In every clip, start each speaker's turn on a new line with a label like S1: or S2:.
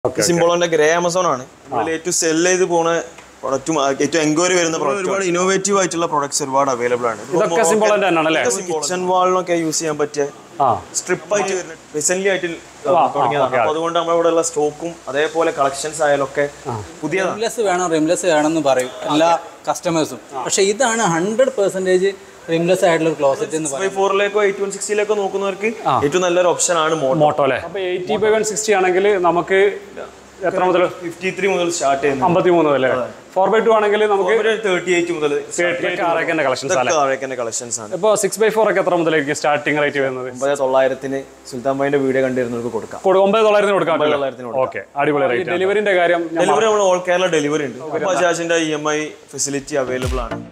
S1: സിംബോളോന്റെ grey Amazon ആണ് നമ്മൾ ഏറ്റവും സെൽ ചെയ്ത് പോണ പ്രൊഡക്റ്റും ഏറ്റവും എൻക്വയറി വരുന്ന പ്രൊഡക്റ്റ് ഒരുപാട് ഇന്നോവേറ്റീവ് ആയിട്ടുള്ള പ്രൊഡക്ട്സ് ഒരുപാട് അവൈലബിൾ ആണ്
S2: ഇതൊക്കെ സിംബോളന്റെ തന്നെയാണ് അല്ലേ
S1: കിച്ചൺ വാളിനൊക്കെ യൂസ് ചെയ്യാൻ പറ്റിയ
S2: ആ
S1: സ്ട്രിപ്പ് ആയിട്ട് വരുന്ന റീസെന്റ് ആയിട്ട് തുടങ്ങിയതാണ് അപ്പൊ അതുകൊണ്ട് നമ്മുടെ ഇവിടെ ഉള്ള സ്റ്റോക്കും അതേപോലെ കളക്ഷൻസ് ആയാലൊക്കെ പുതിയതാണ്
S3: റിംലെസ് വേണം റിംലെസ് വേണമെന്ന് പറയും എല്ലാ കസ്റ്റമേഴ്സും പക്ഷെ ഇതാണ് ഹൺഡ്രഡ് പെർസെൻറ്റേജ് റിംലെസ് ആയിട്ടുള്ള ക്ലോസറ്റ് എന്ന്
S1: ഫൈവ് ഫോറിലേക്കോ എയ്റ്റ് വൺ സിക്സിലേക്കോ നോക്കുന്നവർക്ക് ഏറ്റവും നല്ലൊരു ഓപ്ഷൻ ആണ് മോട്ടോ
S2: മോട്ടോ അല്ലേ അപ്പൊ എയ്റ്റി ബൈ വൺ സിക്സ്റ്റി ആണെങ്കിൽ നമുക്ക് എത്ര മുതൽ
S1: ഫിഫ്റ്റി ത്രീ മുതൽ സ്റ്റാർട്ട് ചെയ്യുന്നത്
S2: അമ്പത്തി മൂന്ന് അല്ലേ ഫോർ ബൈ ടു ആണെങ്കിൽ നമുക്ക്
S1: തേർട്ടി എയ്റ്റ് മുതൽ
S2: ആറൊക്കെ കളക്ഷൻസ് അല്ലേ
S1: താഴേക്കന്നെ കളക്ഷൻസ് ആണ്
S2: ഇപ്പൊ സിക്സ് ബൈ ഫോർ ഒക്കെ എത്ര മുതലായിരിക്കും സ്റ്റാർട്ടിംഗ് റേറ്റ് വരുന്നത്
S1: ഒമ്പത് തൊള്ളായിരത്തിന് സുൽത്താൻ ഭായിന്റെ വീഡിയോ കണ്ടിരുന്നവർക്ക് കൊടുക്കാം
S2: കൊടു- ഒമ്പത് തൊള്ളായിരത്തിന് കൊടുക്കാം
S1: തൊള്ളായിരത്തിന്
S2: ഓക്കെ അടിപൊളി റേറ്റ് ഡെലിവറിന്റെ കാര്യം ഞാൻ
S1: ഡെലിവറി നമ്മൾ ഓൾ കേരള ഡെലിവറി ഉണ്ട് ബജാജിന്റെ E M I facility available ആണ്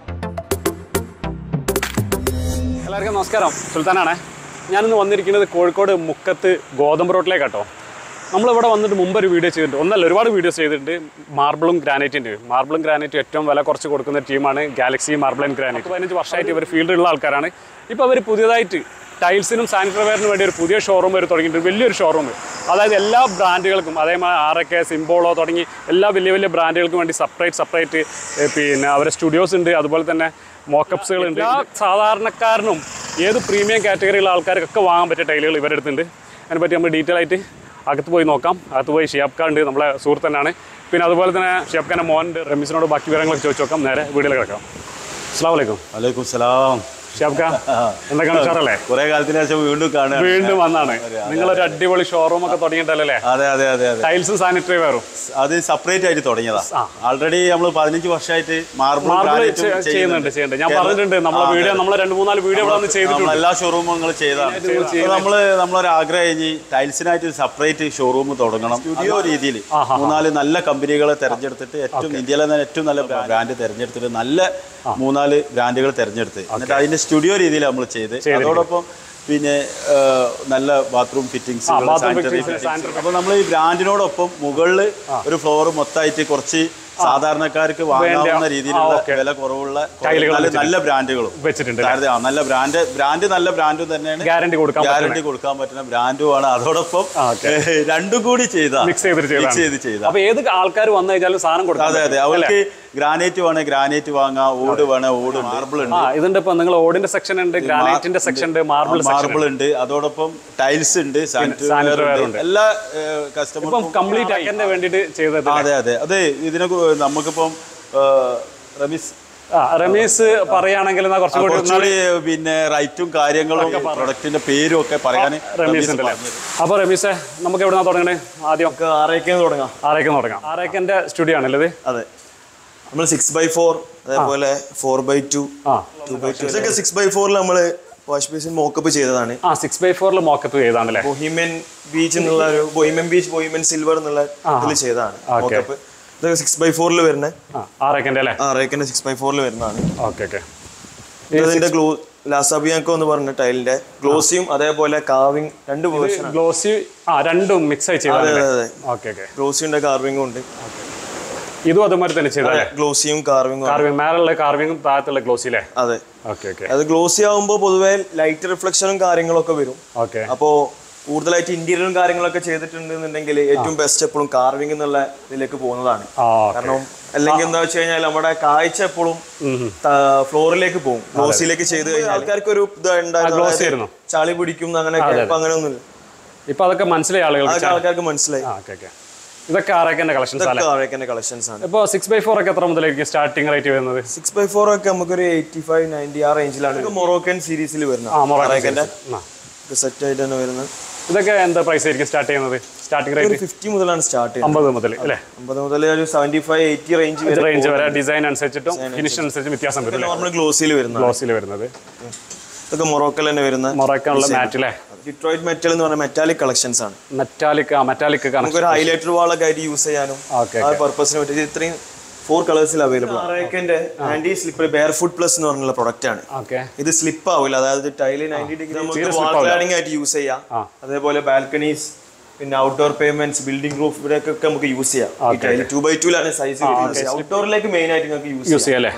S2: എല്ലാവർക്കും നമസ്കാരം സുൽത്താനാണേ ഞാനിന്ന് വന്നിരിക്കുന്നത് കോഴിക്കോട് മുക്കത്ത് ഗോതമ്പ് റോട്ടിലേക്കാട്ടോ നമ്മളിവിടെ വന്നിട്ട് മുമ്പ് ഒരു വീഡിയോ ചെയ്തിട്ടുണ്ട് ഒന്നല്ല ഒരുപാട് വീഡിയോസ് ചെയ്തിട്ടുണ്ട് മാർബിളും ഗ്രാനൈറ്റിൻ്റെ മാർബിളും ഗ്രാനൈറ്റും ഏറ്റവും വില കുറച്ച് കൊടുക്കുന്ന ടീമാണ് ഗാലക്സി മാർബിൾ ആൻഡ് ഗ്രാനൈറ്റ് പതിനഞ്ച് വർഷമായിട്ട് ഇവർ ഫീൽഡിലുള്ള ആൾക്കാരാണ് ഇപ്പോൾ അവർ പുതിയതായിട്ട് ടൈൽസിനും സാനിറ്ററി വെയറിനും വേണ്ടി ഒരു പുതിയ ഷോറൂം വരെ തുടങ്ങിയിട്ടുണ്ട് വലിയൊരു ഷോറൂം അതായത് എല്ലാ ബ്രാൻഡുകൾക്കും അതേമാതിരി ആറൊക്കെ സിംബോളോ തുടങ്ങി എല്ലാ വലിയ വലിയ ബ്രാൻഡുകൾക്കും വേണ്ടി സെപ്പറേറ്റ് സെപ്പറേറ്റ് പിന്നെ അവരെ സ്റ്റുഡിയോസ് ഉണ്ട് അതുപോലെ തന്നെ മോക്കപ്സുകൾ ഉണ്ട് എല്ലാ സാധാരണക്കാരനും ഏത് പ്രീമിയം കാറ്റഗറിയിലുള്ള ആൾക്കാർക്കൊക്കെ വാങ്ങാൻ പറ്റിയ ടൈലുകൾ ഇവരുടെ അടുത്തുണ്ട് അതിനെപ്പറ്റി നമ്മൾ ഡീറ്റെയിൽ ആയിട്ട് അകത്ത് പോയി നോക്കാം അകത്ത് പോയി ഷിയാബ്ഖാൻ ഉണ്ട് നമ്മളെ സുഹൃത്ത് തന്നെയാണ് പിന്നെ അതുപോലെ തന്നെ ഷിയാബ്ഖാൻ്റെ മോനുണ്ട് റമീസിനോട് ബാക്കി വിവരങ്ങളൊക്കെ ചോദിച്ചു നോക്കാം നേരെ വീഡിയോയിൽ കിടക്കാം അസ്സാം വലൈക്കും
S4: വലൈക്കും സലാം
S2: ഷിയാബ്ഖാൻ എന്തൊക്കെയാണ് ഉഷാറല്ലേ
S4: കുറെ കാലത്തിന് ശേഷം വീണ്ടും കാണുക
S2: വീണ്ടും വന്നാണ് നിങ്ങളൊരു അടിപൊളി ഷോറൂം ഒക്കെ തുടങ്ങിയിട്ടല്ലേ
S4: അതെ അതെ അതെ അതെ
S2: ടൈൽസും സാനിറ്ററി വെയറും
S4: അത് സെപ്പറേറ്റ് ആയിട്ട് തുടങ്ങിയതാ ഓൾറെഡി നമ്മൾ പതിനഞ്ച് വർഷമായിട്ട് മാർബിൾ
S2: മാർബിൾ ചെയ്യുന്നുണ്ട് ചെയ്യുന്നുണ്ട് ഞാൻ പറഞ്ഞിട്ടുണ്ട് നമ്മളെ വീഡിയോ നമ്മളെ രണ്ട് മൂന്നാല് വീഡിയോ ഇവിടെ വന്ന് ചെയ്തിട്ടുണ്ട്
S4: എല്ലാ ഷോറൂമും നിങ്ങൾ ചെയ്താണ് അപ്പൊ നമ്മള് നമ്മളൊരു ആഗ്രഹം കഴിഞ്ഞ് ടൈൽസിനായിട്ട് സെപ്പറേറ്റ് ഷോറൂം തുടങ്ങണം സ്റ്റുഡിയോ രീതിയിൽ മൂന്നാല് നല്ല കമ്പനികളെ തെരഞ്ഞെടുത്തിട്ട് ഏറ്റവും ഇന്ത്യയിലെ തന്നെ ഏറ്റവും നല്ല ബ്രാൻഡ് തെരഞ്ഞെടുത്തിട്ട് നല്ല മൂന്നാല് ബ്രാൻഡുകൾ തെരഞ്ഞെടുത്ത് എന്നിട്ട് അതിന്റെ സ്റ്റുഡിയോ രീതിയിൽ നമ്മൾ ചെയ്ത് അതോടൊപ്പം പിന്നെ ആ, നല്ല bathroom fittings
S2: bathroom
S4: sanitary
S2: fittings, sanitary
S4: അപ്പൊ നമ്മൾ ഈ ബ്രാൻഡിനോടൊപ്പം മുകളിൽ ഒരു ഫ്ലോർ മൊത്തമായിട്ട് കുറച്ച് സാധാരണക്കാർക്ക് വാങ്ങാവുന്ന രീതിയിലുള്ള വില കുറവുള്ള
S2: ടൈലുകൾ
S4: നല്ല നല്ല ബ്രാൻഡുകളും
S2: വെച്ചിട്ടുണ്ട്
S4: അതായത് ആ, നല്ല ബ്രാൻഡ് ബ്രാൻഡ് നല്ല ബ്രാൻഡും തന്നെയാണ്
S2: ഗ്യാരണ്ടി കൊടുക്കാൻ
S4: ഗ്യാരണ്ടി കൊടുക്കാൻ പറ്റുന്ന ബ്രാൻഡുമാണ് അതോടൊപ്പം ഏഹ്, രണ്ടും കൂടി ചെയ്ത
S2: മിക്സ് ചെയ്തിട്ട് ചെയ്തതാണ്.
S4: മിക്സ് ചെയ്ത് ചെയ്ത
S2: അപ്പൊ ഏത് ആൾക്കാർ വന്നു കഴിഞ്ഞാലും സാധനം കൊടുക്കാം
S4: അതെ അതെ അവർക്ക് ഗ്രാനൈറ്റ് വേണേ ഗ്രാനൈറ്റ് വാങ്ങാം ഓട് വേണേ ഓട് മാർബിൾ ഉണ്ട്
S2: ആ ഇതുണ്ട് ഇപ്പൊ നിങ്ങൾ ഓടിന്റെ സെക്ഷൻ ഉണ്ട് ഗ്രാനൈറ്റിന്റെ സെക്ഷൻ ഉണ്ട് മാർബിൾ സെക്ഷൻ
S4: മാർബിൾ ഉണ്ട് അതോടൊപ്പം ടൈൽസ് ഉണ്ട്
S2: sanitary
S4: സാനിറ്ററി
S2: ware
S4: ഉണ്ട് എല്ലാ കസ്റ്റമർ
S2: ഇപ്പം കംപ്ലീറ്റ് അക്കന്റെ വേണ്ടിട്ട് ചെയ്തത്
S4: അതെ അതെ അതെ ഇതിനെ കു- നമുക്കിപ്പം ആ, റമീസ്
S2: ആ റമീസ് പറയുകയാണെങ്കിൽ എന്നാ കുറച്ചും കൂടി
S4: കുറച്ചുകൂടി പിന്നെ റൈറ്റും കാര്യങ്ങളും പ്രൊഡക്റ്റിന്റെ പേരും ഒക്കെ പറയാൻ
S2: റമീസ് ഉണ്ടല്ലേ അപ്പൊ റമീസെ നമുക്ക് എവിടുന്നാ തുടങ്ങണേ ആദ്യം
S1: നമുക്ക് ആറേക്കാന്ന് തുടങ്ങാം
S2: ആറേക്ക് തുടങ്ങാം ആറേക്കന്റെ സ്റ്റുഡിയോ ആണല്ലേ ഇത്
S1: അതെ നമ്മൾ സിക്സ് ബൈ ഫോർ അതേപോലെ ഫോർ ബൈ ടു
S2: ആ
S1: ടു ബൈ ടു ഇതൊക്കെ സിക്സ് ബൈ ഫോറിൽ നമ്മൾ വാഷ് ബേസിൻ മോക്കപ്പ് ചെയ്തതാണ്
S2: ആ സിക്സ് ബൈ ഫോറിൽ മോക്കപ്പ് ചെയ്താണല്ലേ
S1: ബൊഹിമൻ ബീച്ച് എന്നുള്ള ഒരു ബൊഹിമൻ ബീച്ച് ബൊഹിമൻ സിൽവർ എന്നുള്ള ഇതിൽ ചെയ്തതാണ് മോക്കപ്പ് ഇതൊക്കെ സിക്സ് ബൈ ഫോറിൽ വരുന്ന
S2: ആ ആറേക്കന്റെ അല്ലേ
S1: ആ റേക്കന്റെ സിക്സ് ബൈ ഫോറിൽ വരുന്നതാണ്
S2: ഓക്കെ ഓക്കെ
S1: ഇതിന്റെ ഗ്ലോ ലാസാബിയാക്കോ എന്ന് പറഞ്ഞ ടൈലിന്റെ ഗ്ലോസിയും അതേപോലെ കാവിങ് രണ്ട് വേർഷൻ
S2: ഗ്ലോസി ആ രണ്ടും മിക്സ് ആയി ചെയ്താണല്ലേ
S1: അതെ അതെ
S2: ഓക്കെ ഓക്കെ
S1: ഗ്ലോസിയുടെ കാർവിംഗും ഉണ്ട്
S2: ഇതും അതുമാതിരി തന്നെ ചെയ്താലേ
S1: ഗ്ലോസിയും കാർവിംഗും
S2: കാർവിംഗ് മേലുള്ള കാർവിംഗും താഴത്തുള്ള ഗ്ലോസി അല്ലേ
S1: അതെ
S2: ഓക്കെ ഓക്കെ
S1: അത് ഗ്ലോസി ആവുമ്പോൾ പൊതുവേ ലൈറ്റ് റിഫ്ലക്ഷനും കാര്യങ്ങളൊക്കെ വരും
S2: ഓക്കെ
S1: അപ്പോ കൂടുതലായിട്ട് ഇന്റീരിയറും കാര്യങ്ങളൊക്കെ ചെയ്തിട്ടുണ്ടെന്നുണ്ടെങ്കിൽ ഏറ്റവും ബെസ്റ്റ് എപ്പോഴും കാർവിംഗ് എന്നുള്ള ഇതിലേക്ക് പോകുന്നതാണ്
S2: ആ
S1: കാരണം അല്ലെങ്കിൽ എന്താ വെച്ച് കഴിഞ്ഞാൽ നമ്മുടെ കാഴ്ച എപ്പോഴും ഫ്ലോറിലേക്ക് പോകും ഗ്ലോസിയിലേക്ക് ചെയ്ത് കഴിഞ്ഞാൽ ആൾക്കാർക്ക് ഒരു ഇത് ഉണ്ടായിരുന്നു.
S2: glossy
S1: അതായത്
S2: ആയിരുന്നു.
S1: ചളി പിടിക്കും അങ്ങനെയൊക്കെ ഇപ്പൊ അങ്ങനെയൊന്നുമില്ല
S2: ഇപ്പൊ അതൊക്കെ മനസ്സിലായി ആളുകൾക്ക്
S1: അതൊക്കെ ആൾക്കാർക്ക് മനസ്സിലായി
S2: ആ ഓക്കെ ഓക്കെ ഇതൊക്കെ ആറേക്കന്റെ കളക്ഷൻസ് അല്ലേ
S1: ആഴേക്കന്റെ കളക്ഷൻസ് ആണ്
S2: ഇപ്പൊ സിക്സ് ബൈ ഫോർ ഒക്കെ എത്ര മുതലായിരിക്കും സ്റ്റാർട്ടിംഗ് റേറ്റ് വരുന്നത്
S1: സിക്സ് ബൈ ഫോർ ഒക്കെ നമുക്കൊരു എയ്റ്റി ഫൈവ് നയൻറ്റി ആ റേഞ്ചിലാണ് മൊറോക്കൻ സീരീസിൽ വരുന്നത്
S2: ആ മൊറോക്കൻ
S1: ആറേക്കന്റെ
S2: ആ.
S1: സെറ്റ് ആയിട്ട് തന്നെ വരുന്നത്
S2: ഇതൊക്കെ എന്താ പ്രൈസ് ആയിരിക്കും സ്റ്റാർട്ട് ചെയ്യുന്നത് സ്റ്റാർട്ടിംഗ് റേറ്റ്
S1: ഒരു ഫിഫ്റ്റി മുതലാണ് സ്റ്റാർട്ട് ചെയ്യുന്നത്
S2: അമ്പത് മുതൽ അല്ലേ
S1: അമ്പത് മുതൽ ഒരു സെവന്റി ഫൈവ് എയ്റ്റി റേഞ്ച് വരെ
S2: റേഞ്ച് വരെ ഡിസൈൻ അനുസരിച്ചിട്ടും ഫിനിഷ് അനുസരിച്ചും വ്യത്യാസം വരും അല്ലേ
S1: നോർമൽ ഗ്ലോസിൽ വരുന്നത്
S2: ഗ്ലോസിൽ വരുന്നത്
S1: ഇതൊക്കെ മൊറോക്കൽ തന്നെ വരുന്ന
S2: മൊറക്കാനുള്ള മാറ്റ് അല്ലേ
S1: ഡിട്രോയിറ്റ് മെറ്റൽ എന്ന് പറഞ്ഞ മെറ്റാലിക് കളക്ഷൻസ് ആണ്
S2: മെറ്റാലിക് മെറ്റാലിക് കണക്ഷൻ
S1: നമുക്കൊരു ഹൈലൈറ്റർ വാളൊക്കെ ആയിട്ട് യൂസ് ചെയ്യാനും
S2: ഓക്കെ
S1: ആ പർപ്പസിന് പറ്റി ഇത് ഇത്രയും ഫോർ കളേഴ്സിൽ അവൈലബിൾ ആണ് anti slipper bare foot plus എന്ന് പറഞ്ഞുള്ള പ്രൊഡക്റ്റ് ആണ്
S2: ഓക്കെ
S1: ഇത് സ്ലിപ്പ് ആവില്ല അതായത് ടൈല് നയൻറ്റി ഡിഗ്രി നമുക്ക് വാൾ ക്ലാഡിംഗ് ആയിട്ട് യൂസ് ചെയ്യാം അതേപോലെ ബാൽക്കണീസ് പിന്നെ ഔട്ട്ഡോർ പേയ്മെന്റ്സ് ബിൽഡിംഗ് റൂഫ് ഇവിടെയൊക്കെ നമുക്ക് യൂസ് ചെയ്യാം ഈ ടൈല് ടു ബൈ ലാണ് സൈസ് ഔട്ട്ഡോറിലേക്ക് മെയിൻ ആയിട്ട് നിങ്ങൾക്ക് യൂസ്
S2: യൂസ് ചെയ്യാം അല്ലേ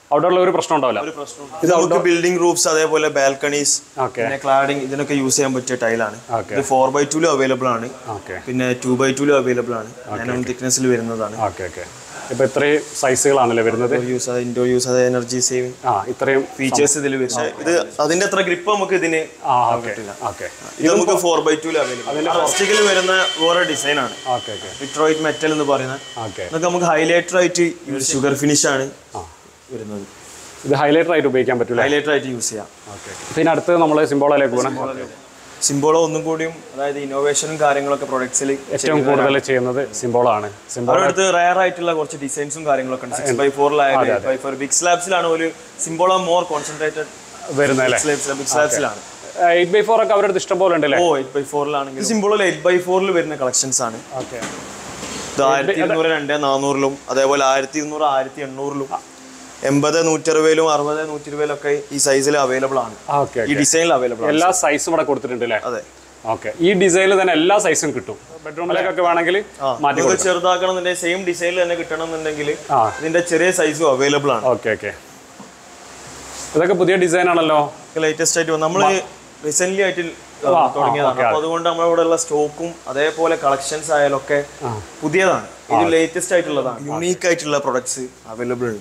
S2: ഔട്ട്ഡോറിൽ ഒരു പ്രശ്നം ഉണ്ടാവില്ല
S1: ഇത് നമുക്ക് ബിൽഡിംഗ് റൂഫ്സ് അതേപോലെ ബാൽക്കണീസ്
S2: ഓക്കെ
S1: പിന്നെ ക്ലാഡിംഗ് ഇതിനൊക്കെ യൂസ് ചെയ്യാൻ പറ്റിയ ടൈലാണ്
S2: ഓക്കെ
S1: ഇത് ഫോർ ബൈ ടൂലും അവൈലബിൾ ആണ്
S2: ഓക്കെ
S1: പിന്നെ ടു ബൈ ടൂലും അവൈലബിൾ ആണ് നാനോ തിക്നെസ്സിൽ വരുന്നതാണ്
S2: ഓക്കെ ഓക്കെ ഇപ്പൊ ഇത്രയും സൈസുകളാണല്ലേ വരുന്നത്
S1: യൂസ് അത് ഇൻഡോർ യൂസ് അത് എനർജി സേവിങ്
S2: ആ ഇത്രയും
S1: ഫീച്ചേഴ്സ് ഇതിൽ വരും പക്ഷേ ഇത് അതിന്റെ അത്ര ഗ്രിപ്പ് നമുക്ക് ഇതിന്
S2: ആ ഓക്കെ ഓക്കെ
S1: ഇത് നമുക്ക് ഫോർ ബൈ ടൂല് അവൈലബിൾ പ്ലാസ്റ്റിക്കിൽ വരുന്ന വേറെ ഡിസൈൻ ആണ്
S2: ഓക്കെ ഓക്കെ
S1: വിട്രോയിറ്റ് മെറ്റൽ എന്ന് പറയുന്നത്
S2: ഓക്കെ
S1: ഇതൊക്കെ നമുക്ക് ഹൈലൈറ്റർ ആയിട്ട് ഷുഗർ ഫിനിഷ് ആണ് വരുന്നത്
S2: ഇത് ഹൈലൈറ്റർ ആയിട്ട് ഉപയോഗിക്കാൻ പറ്റൂല
S1: ഹൈലൈറ്റർ ആയിട്ട് യൂസ് ചെയ്യാം
S2: ഓക്കെ പിന്നെ അടുത്ത് നമ്മൾ സിംബോളയിലേക്ക് പോകണം
S1: സിംബോളോ ഒന്നും കൂടിയും അതായത് ഇന്നോവേഷനും കാര്യങ്ങളൊക്കെ പ്രൊഡക്ട്സിൽ
S2: ഏറ്റവും കൂടുതൽ ചെയ്യുന്നത് സിംബോളാണ് സിംബോൾ
S1: അവരുടെ അടുത്ത് റയർ ആയിട്ടുള്ള കുറച്ച് ഡിസൈൻസും കാര്യങ്ങളൊക്കെ ഉണ്ട് സിക്സ് ബൈ ഫോറിലായാലും ബൈ ഫോർ ബിഗ് സ്ലാബ്സിലാണ് ഒരു സിംബോളോ മോർ കോൺസെൻട്രേറ്റഡ്
S2: വരുന്നല്ലേ
S1: ബിഗ് സ്ലാബ്സിലാണ്
S2: എയ്റ്റ് ബൈ ഫോർ ഒക്കെ അവരുടെ അടുത്ത് ഇഷ്ടം പോലെ ഉണ്ടല്ലേ
S1: ഓ എയ്റ്റ് ബൈ ഫോറിലാണെങ്കിൽ സിംബോളിൽ എയ്റ്റ് ബൈ ഫോറിൽ വരുന്ന കളക്ഷൻസ് ആണ്
S2: ഓക്കെ
S1: ഇത് ആയിരത്തി ഇരുന്നൂറ് രണ്ട് നാനൂറിലും അതേപോലെ ആയിരത്തി ഇരുന്നൂറ് ആയിരത്തി എണ്ണൂറിലും എൺപത് നൂറ്ററുപതിലും അറുപത് നൂറ്റി ഇരുപതിലൊക്കെ ഈ സൈസിൽ അവൈലബിൾ ആണ്
S2: ഓക്കെ
S1: ഈ ഡിസൈനിൽ അവൈലബിൾ ആണ്
S2: എല്ലാ സൈസും ഇവിടെ കൊടുത്തിട്ടുണ്ട് അല്ലേ
S1: അതെ
S2: ഓക്കെ ഈ ഡിസൈനിൽ തന്നെ എല്ലാ സൈസും കിട്ടും ബെഡ്റൂമിലേക്കൊക്കെ വേണമെങ്കിൽ മാറ്റി
S1: നിങ്ങൾക്ക് ചെറുതാക്കണം എന്നുണ്ടെങ്കിൽ സെയിം ഡിസൈനിൽ തന്നെ കിട്ടണം എന്നുണ്ടെങ്കിൽ
S2: ആ.
S1: ഇതിന്റെ ചെറിയ സൈസും അവൈലബിൾ ആണ്
S2: ഓക്കെ ഓക്കെ ഇതൊക്കെ പുതിയ ഡിസൈൻ ആണല്ലോ
S1: ലേറ്റസ്റ്റ് ആയിട്ട് നമ്മൾ റീസെന്റ് ആയിട്ട് തുടങ്ങിയതാണ് അപ്പൊ അതുകൊണ്ട് നമ്മുടെ ഇവിടെ ഉള്ള സ്റ്റോക്കും അതേപോലെ കളക്ഷൻസ് ആയാലൊക്കെ പുതിയതാണ് ഇത് ലേറ്റസ്റ്റ് ആയിട്ടുള്ളതാണ് യുണീക്ക് ആയിട്ടുള്ള പ്രൊഡക്ട്സ് അവൈലബിൾ ഉണ്ട്